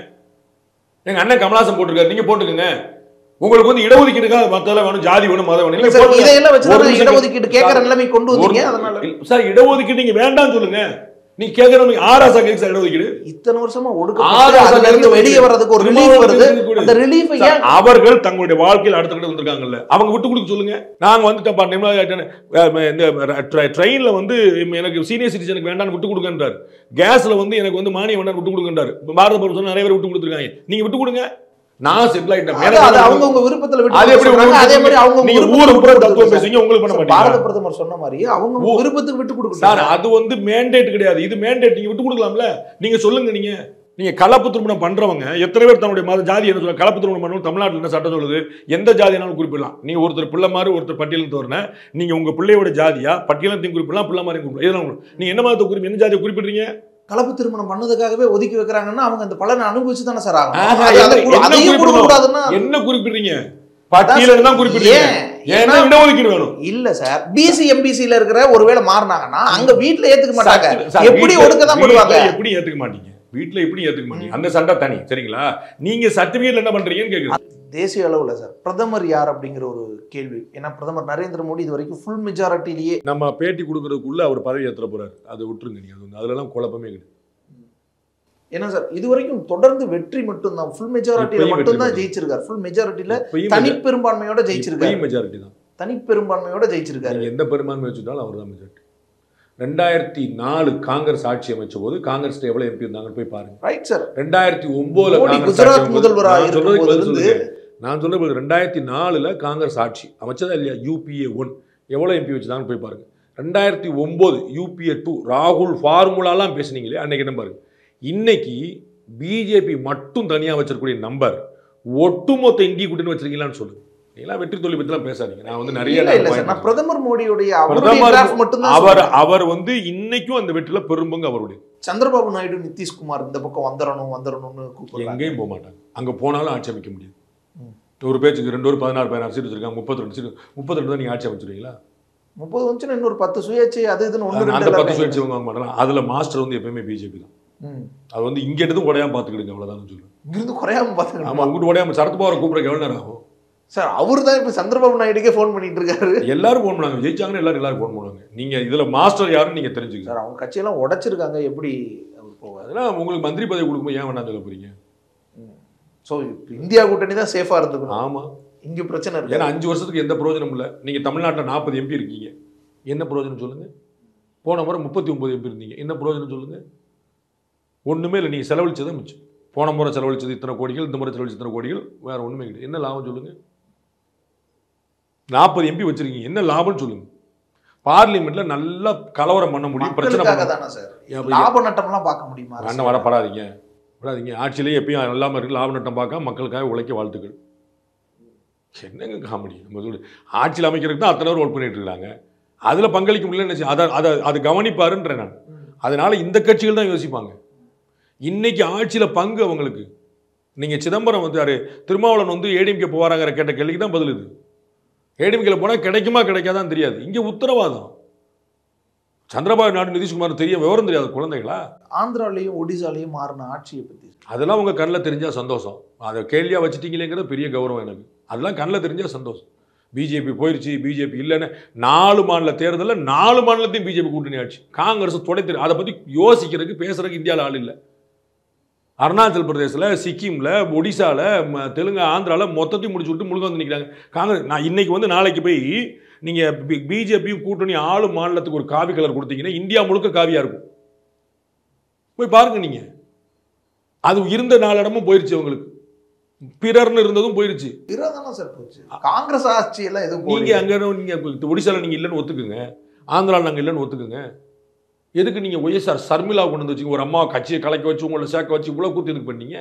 எங்க அண்ணன் கமலாசன் போட்டிருக்காரு நீங்க போட்டுக்குங்க உங்களுக்கு வந்து இடஒதுக்கீடுக்காக மத்தெல்லாம் வேணும் ஜாதி வேணும் மதம் வேணும் இல்ல நீங்க சார் போட்டுங்க. இதையெல்லாம் ஒரு வச்சுதான் நிமிஷம் இடஒதுக்கீடு கேட்கற சார், நிலைமை கொண்டு வந்தீங்க ஒரு- அதனால இல்ல, சார் இடஒதுக்கீடு நீங்க வேண்டாம் சொல்லுங்க நீங்க கேட்கறவங்க ஆராசா கேக்கு சார் இடஒதுக்கீடு இத்தனை வருஷமா ஆறு ஒடுக்கப்பட்டு வருஷம் அதுல இருந்து கழிச்சு வெளியே வர்றதுக்கு ஒரு திரும்ப ரிலீஃப் ஒரு வருது இது கூட. அந்த ரிலீஃப் சார், ஏன் அவர்கள் தங்களுடைய வாழ்க்கையில் அடுத்த கட்ட வந்திருக்காங்கல்ல அவங்க விட்டு கொடுக்க சொல்லுங்க நாங்க வந்துட்டோம்ப்பா நிம்மதியா இந்த ட்ரெயின்ல வந்து எனக்கு சீனியர் சிட்டிசனுக்கு வேண்டாம்னு விட்டு கொடுங்கன்றார் கேஸ்ல வந்து எனக்கு வந்து மானியம் வேண்டாம் விட்டு கொடுங்கன்றார் பாரத பிரதமர் நிறைய பேர் விட்டு கொடுத்துருக்காங்க நீங்க விட்டு கொடுங்க நான் செட்டில் ஆயிட்டேன் அது- எனக்கு அது வந்து- அவங்கவங்க விருப்பத்துல விட்டு அது எப்படி கொடுக்க சொல்றாங்க. அதே மாதிரி அவங்க நீங்க ஊரு பூரா தத்துவம் பேசுவீங்க உங்களுக்கு பண்ண பாரத மாட்டீங்க பிரதமர் சொன்ன மாதிரி அவங்க ஊ- விருப்பத்துக்கு விட்டு சார் கொடுக்கணும் அது வந்து மேண்டேட் கிடையாது இது மேண்டேட் நீங்க விட்டு கொடுக்கலாம்ல நீங்க சொல்லுங்க நீங்க நீங்க கலப்பு திருமணம் பண்றவங்க எத்தனை பேர் தன்னுடைய மத ஜாதி என்ன சொல்ல கலப்பு திருமணம் பண்ணணும் தமிழ்நாட்டில் என்ன சட்டம் சொல்லுது எந்த ஜாதினாலும் குறிப்பிடலாம் நீங்க ஒருத்தர் பிள்ளை மாதிரி ஒருத்தர் பட்டியலில் தோறன நீங்க உங்க பிள்ளையோட ஜாதியா பட்டியலத்தையும் குறிப்பிடலாம் பிள்ளை மாதிரி குறிப்பிடலாம் இதெல்லாம் உங்களுக்கு. நீங்க என்ன மதத்தை குறிப்பிட எந்த ஜாதியை குறிப்பிடுறீங்க கலப்பு திருமணம் பண்ணதுக்காகவே ஒதுக்கி வைக்கிறாங்கன்னா அவங்க அந்த பலனை அனுபவிச்சு தானே சார் ஆகணும் ஆஹா, அது- அதை என்ன- கொடு- என்ன அதையும் கொடுக்க குறிப்பிடணும்? கூடாதுன்னா என்ன குறிப்பிடுறீங்க பட்டியல தான் குறிப்பிடுறீங்க ஏன்? ஏன்னா ஏன்னா- இடஒதுக்கீடு வேணும் இல்ல சார் பிசி எம்பிசில இருக்கிற ஒருவேளை மாறினாங்கன்னா அங்க வீட்ல ஏத்துக்க மாட்டாங்க சார், சார், எப்படி வீட்ல- ஒடுக்க தான் போடுவாங்க வீட்ல எப்படி ஏத்துக்க மாட்டீங்க வீட்ல எப்படி ஏத்துக்க மாட்டீங்க அந்த சண்டை தனி சரிங்களா நீங்க சர்டிபிகேட்ல என்ன பண்றீங்கன்னு கேக்குறேன் தேசிய அளவுல சார் பிரதமர் யார் அப்படிங்கிற ஒரு கேள்வி ஏன்னா பிரதமர் நரேந்திர மோடி இது வரைக்கும் ஃபுல் மெஜாரிட்டிலேயே நம்ம பேட்டி கொடுக்கறதுக்குள்ள அவர் பதவி ஏத்துற போறாரு அதை விட்டுருங்க நீங்க அது வந்து அதுல எல்லாம் குழப்பமே கிடையாது ஏன்னா சார் இது வரைக்கும் தொடர்ந்து வெற்றி மட்டும்தான் ஃபுல் மெஜாரிட்டியில இப்பயும் மட்டும்தான் வெற்றி ஜெயிச்சிருக்காரு ஃபுல் மெஜாரிட்டியில இப்பயும் தனி majority- பெரும்பான்மையோட ஜெயிச்சிருக்காரு இப்பயும் மெஜாரிட்டி தான் தனி பெரும்பான்மையோட ஜெயிச்சிருக்காரு நீங்க எந்த பெரும்பான்மை வச்சுட்டாலும் அவர் தான் மெஜாரிட்டி ரெண்டாயிரத்தி நாலு காங்கிரஸ் ஆட்சி அமைச்ச போது காங்கிரஸ் எவ்வளவு எம்பி இருந்தாங்கன்னு போய் பாருங்க ரைட் சார் ரெண்டாயிரத்தி ஒன்பதுல மோடி காங்கிரஸ் குஜராத் ஆட்சி அமைச்ச- முதல்வரா நான் சொல்றதுக்கு இருக்கும்போது பதில் இருந்து சொல்லுங்க. நான் சொல்ல ரெண்டாயிரத்தி நாலுல காங்கிரஸ் ஆட்சி அமைச்சதா இல்லையா யூபிஏ ஒன் எவ்வளவு எம்பி வச்சுதான்னு போய் பாருங்க ரெண்டாயிரத்தி ஒன்பது யூபிஏ டூ ராகுல் ஃபார்முலாலாம் பேசுனீங்களே அன்னைக்கு என்ன பாருங்க இன்னைக்கு பிஜேபி மட்டும் தனியா வச்சிருக்கக்கூடிய நம்பர் ஒட்டுமொத்த இந்திய கூட்டணி வச்சிருக்கீங்களான்னு சொல்லுங்க நீங்களாம் வெற்றி தோல்வி பத்திலாம் பேசாதீங்க நான் வந்து நிறைய இல்ல இல்ல point சார் நான் பிரதமர் மோடியுடைய அவருடைய பிரதமர் கிராஃப் மட்டும்தான் அவர் சொல்றேன். அவர் வந்து இன்னைக்கும் அந்த வெற்றில பெரும்பங்கு அவருடைய சந்திரபாபு நாயுடு நிதிஷ்குமார் இந்த பக்கம் வந்துடணும் வந்துடணும்னு கூப்பிடுறாங்க எங்கேயும் போக மாட்டாங்க அங்க போனாலும் ஆட்சி அமைக்க முடியாது ஒரு பேச்சுக்கு ரெண்டு ஒரு பதினாறு பதினாறு சீட் வச்சிருக்காங்க முப்பத்தி ரெண்டு சீட் முப்பத்தி ரெண்டு தான் நீங்க ஆட்சி அமைச்சிருவீங்களா முப்பது வந்துச்சுன்னா இன்னொரு பத்து சுயேட்சை அது இதுன்னு ஒன்று அந்த ரெண்டு பத்து எல்லாமே. சுயேட்சை வாங்க மாட்டாங்க அதுல மாஸ்டர் வந்து எப்பயுமே பிஜேபி தான் ம். அது வந்து இங்க எடுத்தும் உடையாம பாத்துக்கிடுங்க அவ்வளவுதான் சொல்லுவேன் இங்கிருந்து குறையாம ஆமா பாத்துக்கணும் உங்ககிட்ட உடையாம சரத் பவாரை கூப்பிடுறதுக்கு எவ்வளவு நேரம் ஆகும் சார் அவரு தான் இப்ப சந்திரபாபு நாயுடுக்கே ஃபோன் பண்ணிட்டு இருக்காரு எல்லாரும் போன் பண்ணாங்க ஜெயிச்சாங்கன்னு எல்லாரும் எல்லாரும் போன் பண்ணுவாங்க நீங்க இதுல மாஸ்டர் யாருன்னு நீங்க தெரிஞ்சுக்கணும் சார் அவங்க கட்சியெல்லாம் உடைச்சிருக்காங்க எப்படி அவர் போவார் அதெல்லாம் உங்களுக்கு மந்திரி பதவி கொடுக்கும்போது ஏன் வேண்டாம் சொல்ல போறீங்க ஸோ இந்தியா கூட்டணி தான் சேஃபா இருந்துக்கணும் ஆமா இங்க பிரச்சனை ஏன்னா இருக்கு அஞ்சு வருஷத்துக்கு எந்த பிரயோஜனம் இல்லை நீங்க தமிழ்நாட்டில் நாற்பது எம்பி இருக்கீங்க என்ன பிரயோஜனம் சொல்லுங்க போன முறை முப்பத்தி ஒன்பது எம்பி இருந்தீங்க என்ன பிரயோஜனம் சொல்லுங்க ஒண்ணுமே இல்லை நீங்க செலவழிச்சதை மிச்சம் போன முறை செலவழிச்சது இத்தனை கோடிகள் இந்த முறை செலவழிச்சது இத்தனை கோடிகள் வேற ஒண்ணுமே கிடையாது என்ன லாபம் சொல்லுங்க நாற்பது எம்பி வச்சிருக்கீங்க என்ன லாபம்னு சொல்லுங்க பார்லிமெண்ட்ல நல்லா கலவரம் பண்ண முடியும் பிரச்சனை மக்களுக்காக பண்ண தானே சார் ஏன் அப்ப லாப நட்டம்லாம் பார்க்க முடியுமா அண்ணன் வரப்படாதீங்க விடாதீங்க ஆட்சியிலேயே எப்பயும் இல்லாமல் இருக்கு லாப நட்டம் பார்க்க மக்களுக்காக உழைக்க வாழ்த்துக்கள் என்னங்க காமெடி நம்ம சொல்லு ஆட்சியில் அமைக்கிறதுக்கு தான் அத்தனை பேர் ஒர்க் பண்ணிட்டு இருக்காங்க அதில் பங்களிக்க முடியலன்னு அதை அதை அது கவனிப்பாருன்றேன் நான் அதனால இந்த கட்சிகள் தான் யோசிப்பாங்க இன்னைக்கு ஆட்சியில் பங்கு அவங்களுக்கு நீங்கள் சிதம்பரம் வந்து யாரு திருமாவளவன் வந்து ஏடிஎம்கே போவாராங்கிற கேட்ட கேள்விக்கு தான் பதில் இது ஏடிஎம்கேல போனால் கிடைக்குமா கிடைக்காதான்னு தெரியாது இங்கே உத்தரவாதம் சந்திரபாபு நாயுடு நிதிஷ்குமார் தெரிய விவரம் தெரியாத குழந்தைகளா ஆந்திராலையும் ஒடிசாலையும் மாறின ஆட்சியை பத்தி அதெல்லாம் உங்கள் கண்ணில் தெரிஞ்சால் சந்தோஷம் அதை கேள்வியாக வச்சுட்டீங்களேங்கிறது பெரிய கௌரவம் எனக்கு அதெல்லாம் கண்ணில் தெரிஞ்சால் சந்தோஷம் பிஜேபி போயிருச்சு பிஜேபி இல்லைன்னு நாலு மாநில தேர்தலில் நாலு மாநிலத்தையும் பிஜேபி கூட்டணி ஆச்சு காங்கிரஸ் துடைத்து அதை பற்றி யோசிக்கிறதுக்கு பேசுறதுக்கு இந்தியாவில் ஆள் இல்லை அருணாச்சல் பிரதேசில் சிக்கிமில் ஒடிசாவில் தெலுங்கு ஆந்திராவில் மொத்தத்தையும் முடிச்சு விட்டு முழுக்க வந்து நிற்கிறாங்க காங்கிரஸ் நான் இன்னைக்கு வந்து நாளைக்கு போய் நீங்கள் பிஜேபியும் கூட்டணி ஆளும் மாநிலத்துக்கு ஒரு காவி கலர் கொடுத்தீங்கன்னா இந்தியா முழுக்க காவியாக இருக்கும் போய் பாருங்க நீங்கள் அது இருந்த நாலு இடமும் போயிருச்சு அவங்களுக்கு பிறர்னு இருந்ததும் போயிருச்சு பிறதானே சார் போச்சு காங்கிரஸ் ஆட்சி எல்லாம் எதுவும் நீங்க போகலையே. அங்க நீங்க ஒடிசால நீங்க இல்லைன்னு ஒத்துக்குங்க ஆந்திரால நாங்க இல்லைன்னு ஒத்துக்குங்க எதுக்கு நீங்க ஒய்எஸ்ஆர் சர்மிளா கொண்டு வந்து வச்சுங்க ஒரு அம்மா கட்சியை கலைக்க வச்சு உங்களை சேர்க்க வச்சு இவ்வளவு கூத்து எதுக்கு பண்ணீங்க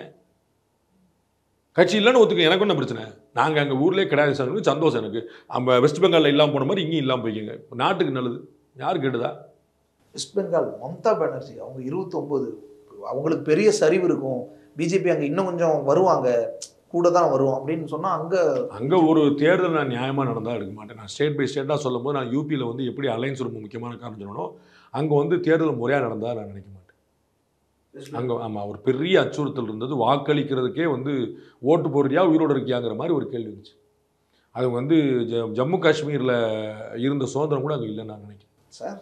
கட்சி இல்லைன்னு ஒத்துக்குங்க எனக்கு என்ன பிரச்சனை நாங்க அங்க ஊர்லயே கிடையாது சார் எனக்கு சந்தோஷம் எனக்கு நம்ம வெஸ்ட் பெங்கால்ல இல்லாம போன மாதிரி இங்கேயும் இல்லாம போய்க்கங்க நாட்டுக்கு நல்லது யாரு கேட்டுதா வெஸ்ட் பெங்கால் மம்தா பானர்ஜி அவங்க 29 அவங்களுக்கு பெரிய சரிவு இருக்கும் பிஜேபி அங்க இன்னும் கொஞ்சம் வருவாங்க கூட தான் வரும் அப்படின்னு சொன்னா அங்க அங்க ஒரு தேர்தல் நான் நியாயமா நடந்தா எடுக்க மாட்டேன் நான் ஸ்டேட் பை ஸ்டேட்டாக சொல்லும்போது நான் யூபியில் வந்து எப்படி அலைன்ஸ் ரொம்ப முக்கியமான காரணம் சொல்லணும் அங்க வந்து தேர்தல் முறையா நடந்தா நான் நினைக்க மாட்டேன் அங்கே ஆமாம் ஒரு பெரிய அச்சுறுத்தல் இருந்தது வாக்களிக்கிறதுக்கே வந்து ஓட்டு போடுறியா உயிரோடு இருக்கியாங்கிற மாதிரி ஒரு கேள்வி இருந்துச்சு அது வந்து ஜ- ஜம்மு காஷ்மீரில் இருந்த சுதந்திரம் கூட அங்கே இல்லைன்னு நான் நினைக்கிறேன் சார்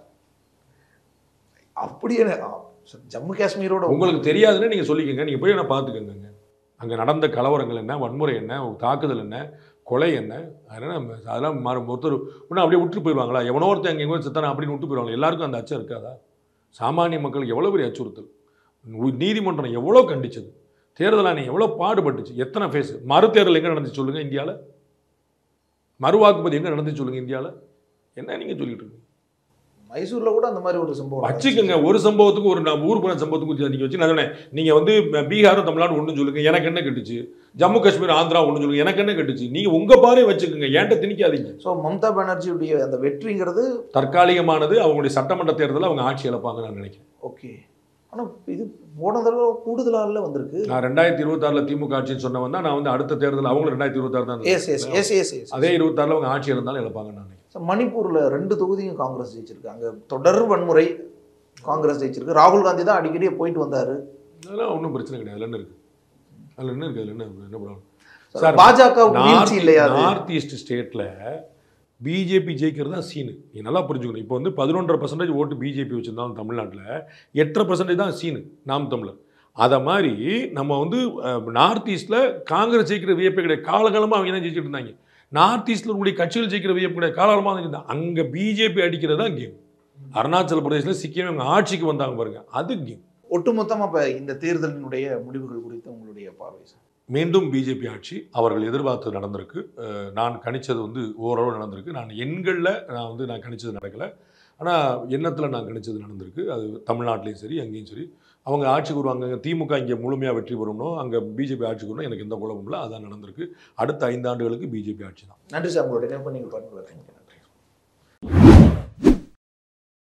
அப்படியே ஆ, சார், ஜம்மு காஷ்மீரோட உங்களுக்கு தெரியாதுன்னு நீங்கள் சொல்லிக்கங்க நீங்கள் போய் நான் பார்த்துக்கங்க அங்கே நடந்த கலவரங்கள் என்ன வன்முறை என்ன தாக்குதல் என்ன கொலை என்ன அதனால் நம்ம அதெல்லாம் மறு ஒருத்தர் இன்னும் அப்படியே விட்டு போயிடுவாங்களா எவனோ ஒருத்தன் எங்கே எங்கோ செத்தான அப்படின்னு விட்டு போயிடுவாங்க எல்லாருக்கும் அந்த அச்சம் இருக்காதா சாமானிய மக்களுக்கு எவ்வளோ பெரிய அச்சுறுத்தல் உ- நீதிமன்றம் எவ்வளோ கண்டிச்சது தேர்தல் ஆணையம் எவ்வளோ பாடுபட்டுச்சு எத்தனை ஃபேஸ் மறுதேர்தல் எங்கே நடந்துச்சு சொல்லுங்கள் இந்தியாவில் மறுவாக்குப்பதி எங்கே நடந்துச்சு சொல்லுங்கள் இந்தியாவில் என்ன நீங்கள் சொல்லிட்டு இருக்கீங்க மைசூர்ல கூட அந்த மாதிரி ஒரு சம்பவம் வச்சுக்கோங்க ஒரு சம்பவத்துக்கு ஒரு நான் ஊர் போன சம்பவத்துக்கு நீங்க வச்சு நான் சொன்னேன் நீங்க வந்து பீகாரும் தமிழ்நாடு ஒன்று சொல்லுங்க எனக்கு என்ன கட்டுச்சு ஜம்மு காஷ்மீர் ஆந்திரா ஒன்று சொல்லுங்க எனக்கு என்ன கட்டுச்சு நீங்க உங்க பாறையை வச்சுக்கோங்க ஏன்ட்ட திணிக்காதீங்க ஸோ மம்தா பானர்ஜியுடைய அந்த வெற்றிங்கிறது தற்காலிகமானது அவங்களுடைய சட்டமன்ற தேர்தலில் அவங்க ஆட்சி இழப்பாங்க நான் நினைக்கிறேன் ஓகே ஆனா இது போன தடவை கூடுதலால வந்திருக்கு நான் ரெண்டாயிரத்தி இருபத்தாறுல திமுக ஆட்சின்னு சொன்னவன் தான் நான் வந்து அடுத்த தேர்தல் அவங்களும் ரெண்டாயிரத்தி இருபத்தாறு தான் yes yes yes yes yes அதே இருபத்தாறுல அவங்க ஆட்சி இருந்தாலும் இழப்பாங்க நான் நினைக்கிறேன் So, மணிப்பூர்ல ரெண்டு தொகுதியும் காங்கிரஸ் ஜெயிச்சிருக்கு அங்க தொடர் வன்முறை காங்கிரஸ் ஜெயிச்சிருக்கு ராகுல் காந்தி தான் அடிக்கடி போயிட்டு வந்தாரு அதெல்லாம் ஒன்றும் பிரச்சனை கிடையாது அதில் என்ன இருக்கு அதில் என்ன இருக்கு அதில் என்ன என்ன ப்ராப்ளம் பாஜக வீழ்ச்சி இல்லையா அது? நார்த் ஈஸ்ட் ஸ்டேட்டில் பிஜேபி ஜெயிக்கிறது தான் சீனு நீ நல்லா புரிஞ்சுக்கணும் இப்போ வந்து பதினொன்றரை பர்சன்டேஜ் ஓட்டு பிஜேபி வச்சுருந்தாலும் தமிழ்நாட்டில் எட்டரை பர்சன்டேஜ் தான் சீனு நாம் தமிழர் அதை மாதிரி நம்ம வந்து அஹ், நார்த் ஈஸ்ட்டில் காங்கிரஸ் ஜெயிக்கிற வியப்பே கிடையாது காலகாலமாக அவங்க தான் ஜெயிச்சிட்டு இருந்தாங்க நார்த் ஈஸ்ட்டில் இருக்கக்கூடிய கட்சிகள் ஜெயிக்கிற வியப்பு கிடையாது காலகாலமாக தான் அங்கே பிஜேபி அடிக்கிறது தான் கேம் அருணாச்சல பிரதேசில் சிக்கிம் அவங்க ஆட்சிக்கு வந்தாங்க பாருங்க அது கேம் ஒட்டுமொத்தமா இப்ப இந்த தேர்தலினுடைய முடிவுகள் குறித்து உங்களுடைய பார்வை சார் மீண்டும் பிஜேபி ஆட்சி அவர்கள் எதிர்பார்த்தது நடந்திருக்கு அஹ் நான் கணிச்சது வந்து ஓரளவு நடந்திருக்கு நான் எண்களில் நான் வந்து நான் கணிச்சது நடக்கலை ஆனால் எண்ணத்தில் நான் கணிச்சது நடந்திருக்கு அது தமிழ்நாட்டிலையும் சரி அங்கேயும் சரி அவங்க ஆட்சிக்கு வருவாங்க திமுக இங்கே முழுமையாக வெற்றி பெறணும் அங்கே பிஜேபி ஆட்சிக்கு வரணும் எனக்கு எந்த குழப்பமும் இல்லை அதான் நடந்திருக்கு அடுத்த ஐந்தாண்டுகளுக்கு பிஜேபி ஆட்சி தான் நன்றி சார் உங்களுடைய நேரம் நீங்கள் பகிர்ந்து